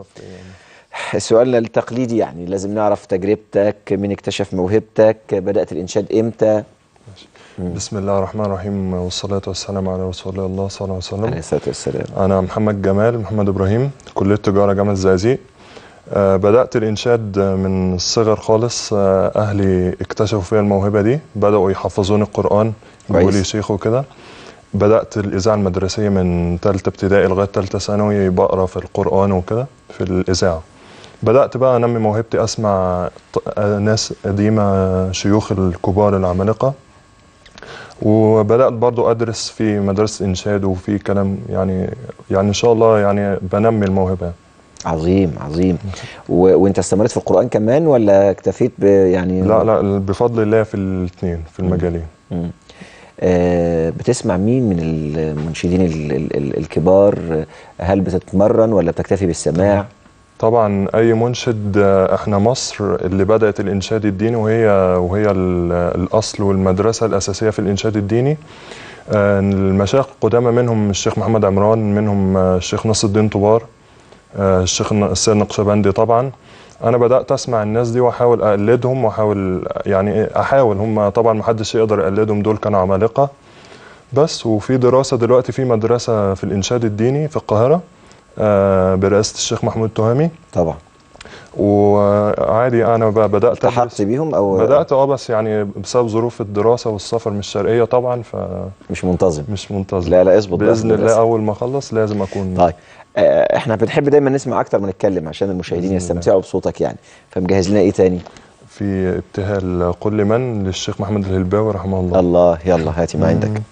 سؤالنا التقليدي يعني لازم نعرف تجربتك من اكتشف موهبتك بدأت الإنشاد إمتى بسم الله الرحمن الرحيم والصلاة والسلام على رسول الله صلى الله عليه وسلم عليه الصلاة والسلام أنا محمد جمال محمد إبراهيم كلية تجارة جامعة الزقازيق آه، بدأت الإنشاد من الصغر خالص آه، أهلي اكتشفوا فيا الموهبة دي بدأوا يحفظوني القرآن يقولوا لي كويس. شيخ وكده بدأت الإذاعة المدرسية من ثالثة ابتدائي لغاية ثالثة ثانوي بقرا في القرآن وكده في الإذاعة بدأت بقى أنمي موهبتي أسمع ط- آه، ناس قديمة شيوخ الكبار العمالقة وبدأت برضو أدرس في مدرسة إنشاد وفي كلام يعني يعني إن شاء الله يعني بنمي الموهبة عظيم عظيم و... وانت استمرت في القرآن كمان ولا اكتفيت ب يعني لا لا بفضل الله في الاثنين في المجالين مم. آه بتسمع مين من المنشدين ال ال ال الكبار آه، هل بتتمرن ولا بتكتفي بالسماع طبعا اي منشد آه، احنا مصر اللي بدات الانشاد الديني وهي وهي ال- الاصل والمدرسه الاساسيه في الانشاد الديني آه، المشايخ القدامى منهم الشيخ محمد عمران منهم آه، الشيخ نصر الدين طوبار آه، الشيخ الن- السيد النقشبندي طبعا انا بدات اسمع الناس دي واحاول اقلدهم واحاول يعني إيه، احاول هم طبعا ما حدش يقدر يقلدهم دول كانوا عمالقه بس وفي دراسه دلوقتي في مدرسه في الانشاد الديني في القاهره آه، برئاسه الشيخ محمود تهامي طبعا وعادي انا ب- بدات التحقت بيهم او بدات اه بس يعني بسبب ظروف الدراسه والسفر من الشرقيه طبعا ف مش منتظم مش منتظم لا لا اظبط بقى باذن في الله المدرسة. اول ما اخلص لازم اكون طيب آه احنا بنحب دايما نسمع اكتر ما نتكلم عشان المشاهدين يستمتعوا بصوتك يعني فمجهز لنا ايه تاني في ابتهال كل من للشيخ محمد الهلباوي رحمه الله الله يلا هاتي ما عندك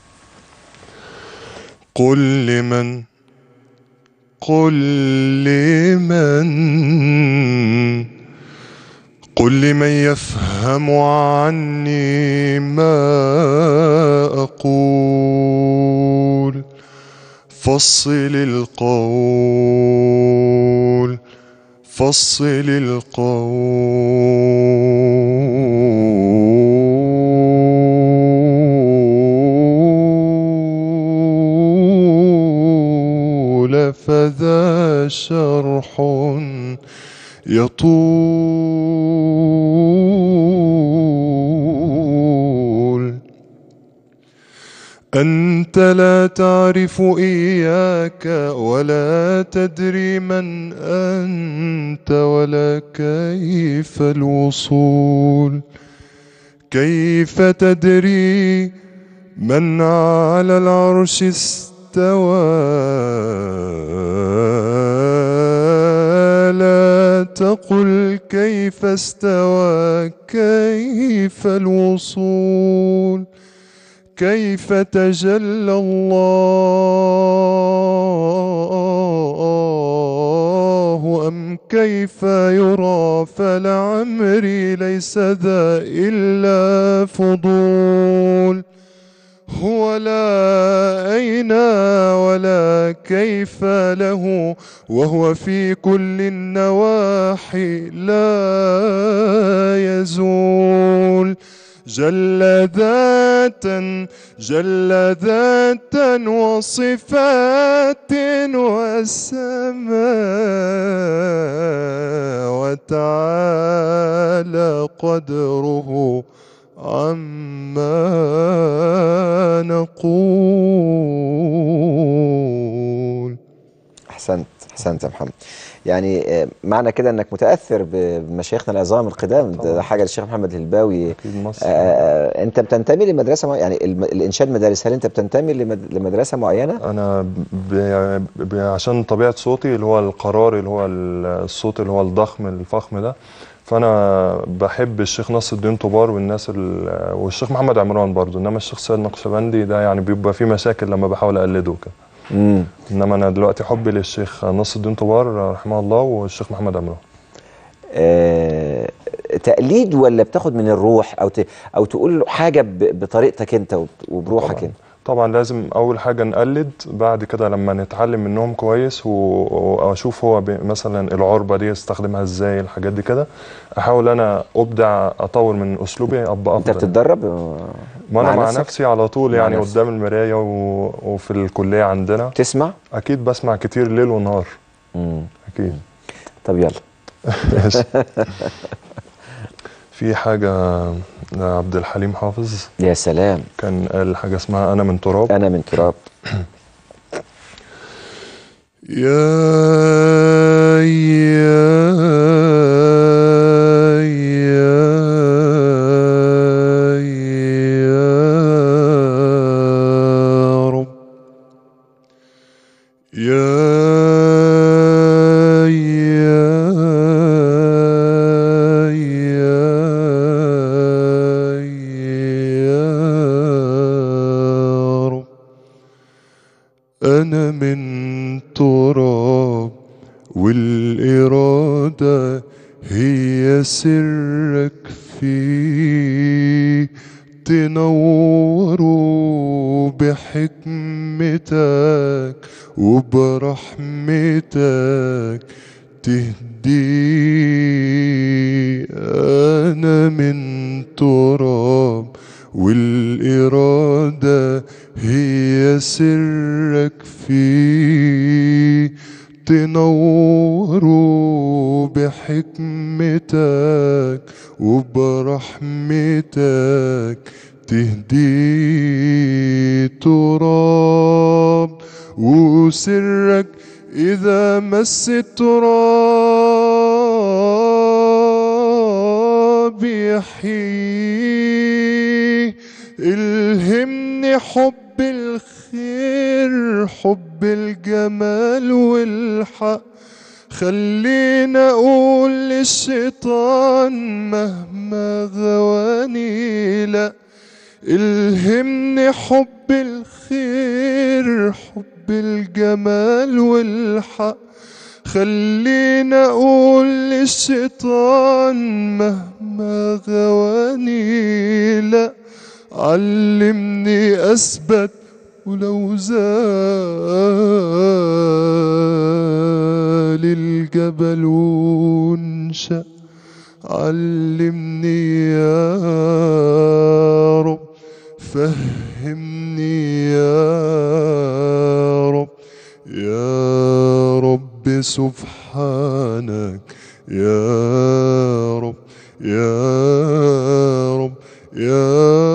قل لمن قل لمن قل لمن يفهم عني ما أقول فصل القول فصل القول فذا شرح يطول أنت لا تعرف إياك ولا تدري من أنت ولا كيف الوصول كيف تدري من على العرش استوى لا تقل كيف استوى كيف الوصول كيف تجلى الله أم كيف يرى فلعمري ليس ذا إلا فضول هو لا أين ولا كيف له وهو في كل النواحي لا يزول جل ذاتا جل ذاتا وصفات والسماء وتعالى قدره احسنت يا محمد يعني آه، معنى كده انك متاثر ب- بمشايخنا العظام القدام ده, ده حاجه للشيخ محمد الهلباوي اكيد مصر آه انت بتنتمي لمدرسه معينه يعني الم- الانشاد مدارس هل انت بتنتمي لمد- لمدرسه معينه انا ب... ب... عشان طبيعه صوتي اللي هو القراري اللي هو ال- الصوت اللي هو الضخم الفخم ده فانا بحب الشيخ نصر الدين طوبار والناس ال... والشيخ محمد عمران برضو انما الشيخ سيد نقشبندي ده يعني بيبقى فيه مشاكل لما بحاول اقلده كده امم انما انا دلوقتي حبي للشيخ نصر الدين طوبار رحمه الله والشيخ محمد عمران آه تقليد ولا بتاخد من الروح او ت... او تقول حاجه ب... بطريقتك انت وب- وبروحك طبعاً. انت طبعا لازم اول حاجه نقلد بعد كده لما نتعلم منهم كويس و- واشوف هو بي- مثلا العربه دي استخدمها ازاي الحاجات دي كده احاول انا ابدع اطور من اسلوبي ابقى انت افضل بتتدرب آه، ما انا مع نفسك؟ نفسي على طول مع يعني نفسك. قدام المرايه و... وفي الكليه عندنا تسمع اكيد بسمع كتير ليل ونهار امم اكيد طب يلا ماشي. في حاجه عبد الحليم حافظ يا سلام كان قال حاجه اسمها انا من تراب انا من تراب يا يا يا يا رب يا يا يا يا رب أنا من تراب والإرادة هي سرك فيه تنوروا بحكمتك وبرحمتك تهدي أنا من تراب والإرادة هي سرك فيه تنوروا بحكمتك وبرحمتك تهدي تراب وسرك إذا مس التراب يحيي الهمني حب الخير حب الجمال والحق خلينا اقول للشيطان مهما غواني لا الهمني حب الخير حب الجمال والحق خلينا اقول للشيطان مهما غواني لا علمني اثبت ولو زال الجبل وانشأ علمني يا رب فهمني يا رب يا رب سبحانك يا رب يا رب يا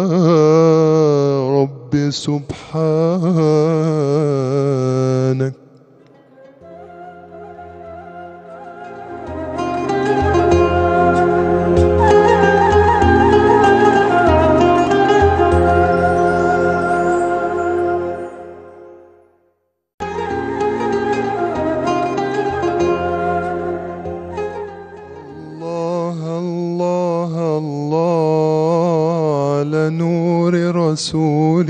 رب سبحانك الله الله الله على نور رسول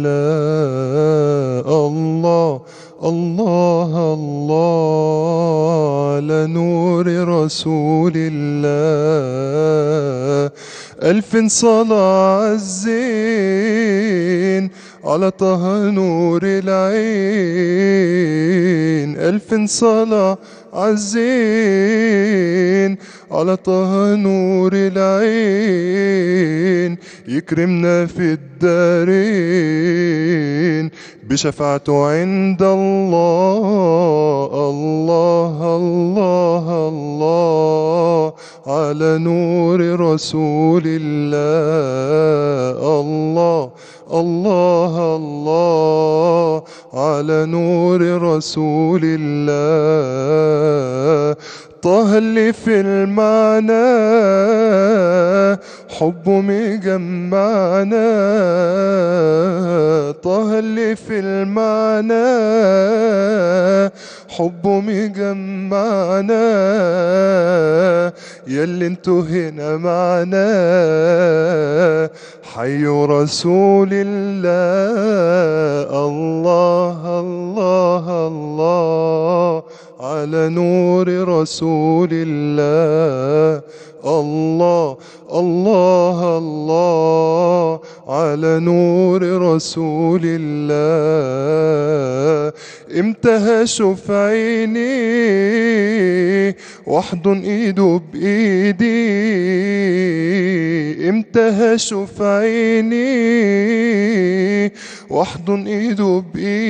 الله الله الله الله على نور رسول الله ألف صلاة عالزين على طه نور العين ألف صلاة عالزين على طه نور العين يكرمنا في الدارين بشفاعته عند الله الله الله الله على نور رسول الله الله الله الله على على نور رسول الله طه اللي في المعنى حبه مجمعنا طه اللي في المعنى حبه مجمعنا ياللي انتوا هنا معنا حي رسول الله الله الله الله على نور رسول الله الله الله الله على نور رسول الله امتى هشوف عيني واحضن ايده بايدي امتى هشوف عيني واحضن ايده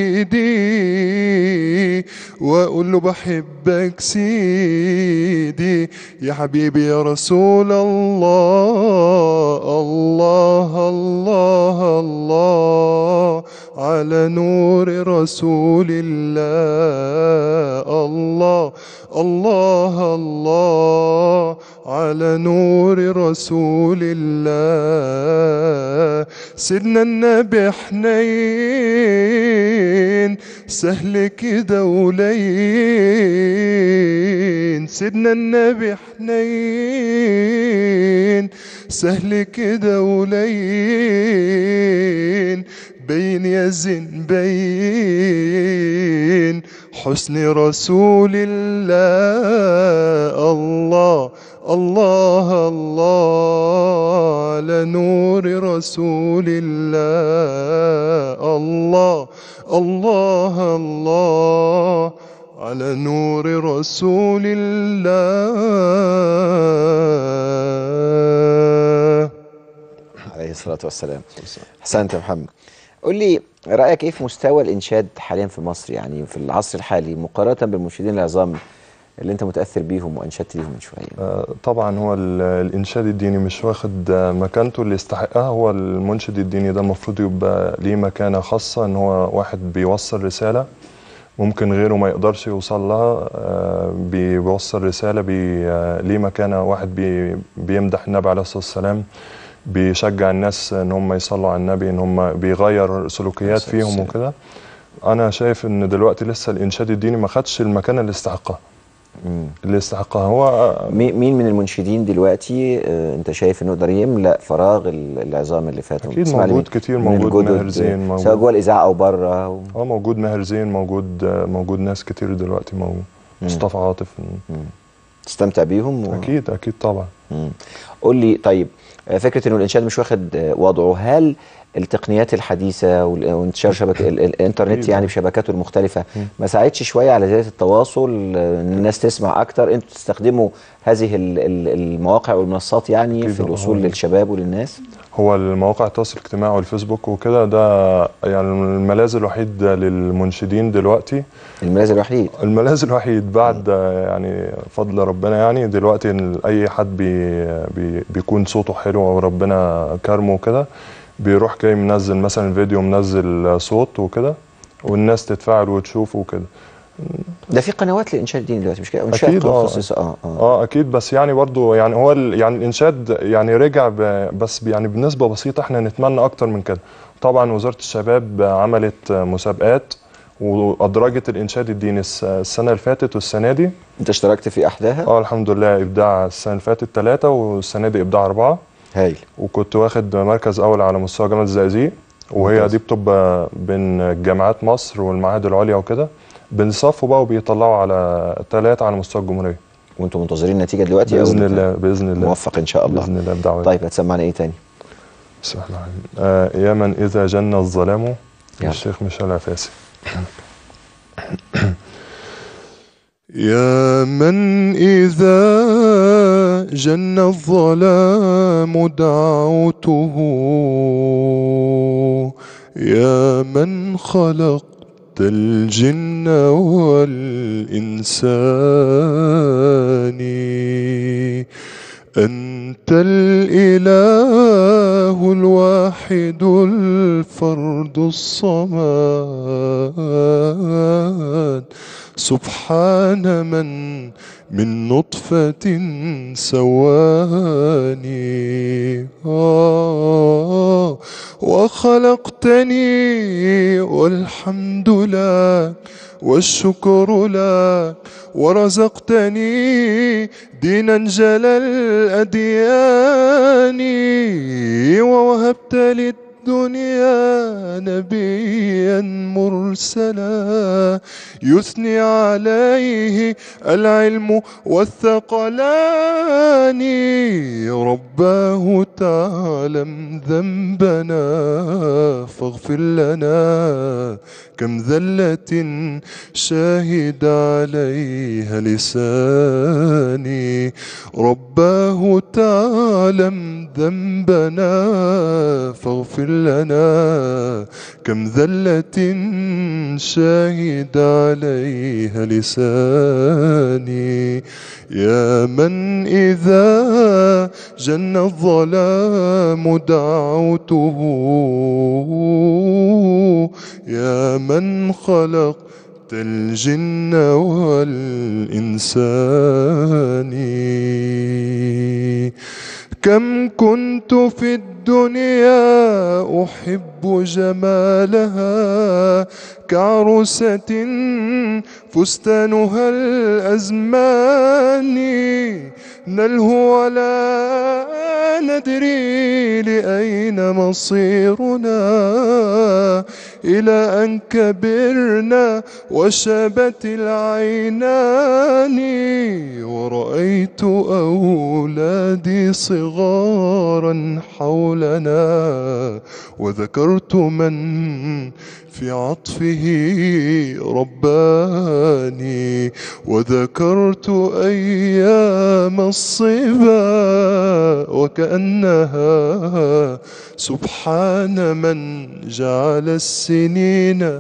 بايدي واقول له بحبك سيدي يا حبيبي يا رسول الله الله الله الله على نور رسول الله الله الله الله على نور رسول الله سيدنا النبي حنين سهل كده ولين سيدنا النبي حنين سهل كده ولين بين يا زين بين حسن رسول الله الله الله الله على نور رسول الله الله الله الله على نور رسول الله عليه الصلاة والسلام أحسنت يا محمد قول لي رأيك إيه في مستوى الإنشاد حاليا في مصر يعني في العصر الحالي مقارنة بالمنشدين العظام اللي أنت متأثر بيهم وأنشدت ليهم من شوية آه، طبعا هو ال- الانشاد الديني مش واخد آه، مكانته اللي يستحقها هو المنشد الديني ده المفروض يبقى ليه مكانه خاصه ان هو واحد بيوصل رساله ممكن غيره ما يقدرش يوصل لها آه، بيوصل رساله بي آه، ليه مكانه واحد بي بيمدح النبي عليه الصلاه والسلام بيشجع الناس ان هم يصلوا على النبي ان هم بيغير سلوكيات فيهم وكده انا شايف ان دلوقتي لسه الانشاد الديني ما خدش المكانه اللي يستحقها اللي يستحقها هو مي- مين من المنشدين دلوقتي آه، أنت شايف إنه يقدر يملأ فراغ ال- العظام اللي فاتوا أكيد بتسمع موجود لمين؟ كتير، من موجود الجدد، ماهر زين، آه، موجود. سواء جوه الإذاعة أو بره و... اه موجود ماهر زين موجود آه، موجود ناس كتير دلوقتي موجود مصطفى عاطف تستمتع بيهم و... اكيد اكيد طبعا مم. قول لي طيب آه، فكره انه الانشاد مش واخد آه، وضعه هل التقنيات الحديثه وال- وانتشار شبكه ال- ال- الانترنت أكيد. يعني بشبكاته المختلفه ما ساعدش شويه على زياده التواصل آه، ان الناس تسمع اكتر انتوا تستخدموا هذه ال- ال- المواقع والمنصات يعني أكيد في هو- الوصول للشباب وللناس هو المواقع التواصل الاجتماعي والفيسبوك وكده ده يعني الملاذ الوحيد للمنشدين دلوقتي الملاذ الوحيد الملاذ الوحيد بعد آه، يعني فضل ربنا يعني دلوقتي إن اي حد بي بي بيكون صوته حلو او ربنا كرمه وكده بيروح جاي منزل مثلا فيديو منزل صوت وكده والناس تتفاعل وتشوفه وكده ده في قنوات للانشاد الديني دلوقتي مش كده انشاء اكيد اه متخصصه اه اه اه اكيد بس يعني برضو يعني هو ال- يعني الانشاد يعني رجع ب- بس يعني بنسبه بسيطه احنا نتمنى اكتر من كده طبعا وزاره الشباب عملت مسابقات وادرجت الانشاد الديني الس- السنه اللي فاتت والسنه دي انت اشتركت في احداها اه الحمد لله ابداع السنه اللي فاتت ثلاثه والسنه دي ابداع اربعه هايل وكنت واخد مركز اول على مستوى جامعه الزقازيق وهي ممتاز. دي بتبقى بين جامعات مصر والمعاهد العليا وكده بنصفوا بقى وبيطلعوا على ثلاثه على مستوى الجمهوريه وانتم منتظرين النتيجه دلوقتي أو باذن أنت الله باذن الله موفق ان شاء الله باذن الله بدعوة طيب هتسمعنا ايه تاني بسم الله الرحمن الرحيم آه يا من اذا جن الظلام يلا. الشيخ ميشيل عفاسي يا من إذا جن الظلام دعوته يا من خلقت الجن والإنسان أنت الإله الواحد الفرد الصمد سبحان من من نطفة سواني آه وخلقتني والحمد لك والشكر لك ورزقتني دينا جل الأديان ووهبت للدنيا نبيا مرسلا يثني عليه العلم والثقلان رباه تعلم ذنبنا فاغفر لنا كم ذلة شاهد عليها لساني رباه تعلم ذنبنا فاغفر لنا كم ذلة شاهد عليها لساني يا من إذا جن الظلام دعوته يا من خلقت الجن والإنسان كم كنت في الدنيا أحب جمالها كعروسة فستانها الأزمان نلهو ولا ندري لأين مصيرنا إلى أن كبرنا وشبت العينان ورأيت أولادي صغارا حولنا وذكرت من في عطفه رباني وذكرت أيام الصبا وكأنها سبحان من جعل السنين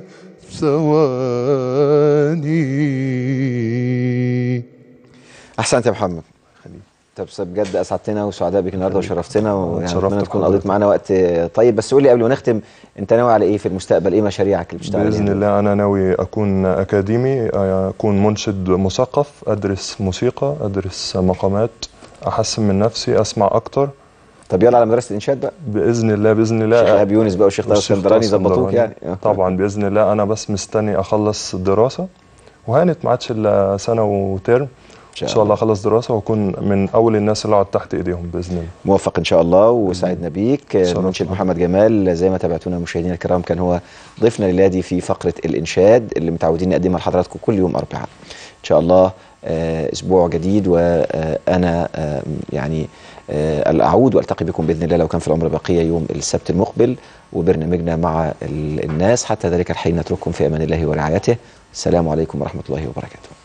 ثواني احسنت يا محمد طب بجد اسعدتنا وسعداء بك النهارده وشرفتنا ويعني اتشرفت اتمنى تكون بحضرتك. قضيت معانا وقت طيب بس قول لي قبل ما نختم انت ناوي على ايه في المستقبل ايه مشاريعك اللي بتشتغل بإذن عليها؟ الله أنا ناوي أكون أكاديمي أكون منشد مثقف أدرس موسيقى أدرس مقامات أحسن من نفسي أسمع أكتر طب يلا على مدرسة الإنشاد بقى بإذن الله بإذن الله الشيخ إيهاب يونس بقى والشيخ طه والشيخ اسكندراني طه ظبطوك اسكندراني. يعني آه. طبعا بإذن الله أنا بس مستني أخلص الدراسة وهانت ما عادش إلا سنة وترم إن شاء الله أخلص دراسة وأكون من أول الناس اللي أقعد تحت إيديهم بإذن الله موفق ان شاء الله وسعدنا بيك شرف المنشد محمد جمال زي ما تابعتونا مشاهدينا الكرام كان هو ضيفنا للادي في فقره الانشاد اللي متعودين نقدمها لحضراتكم كل يوم اربعاء ان شاء الله آه، اسبوع جديد وانا آه، يعني آه، اعود والتقي بكم باذن الله لو كان في العمر بقيه يوم السبت المقبل وبرنامجنا مع ال- الناس حتى ذلك الحين نترككم في امان الله ورعايته السلام عليكم ورحمه الله وبركاته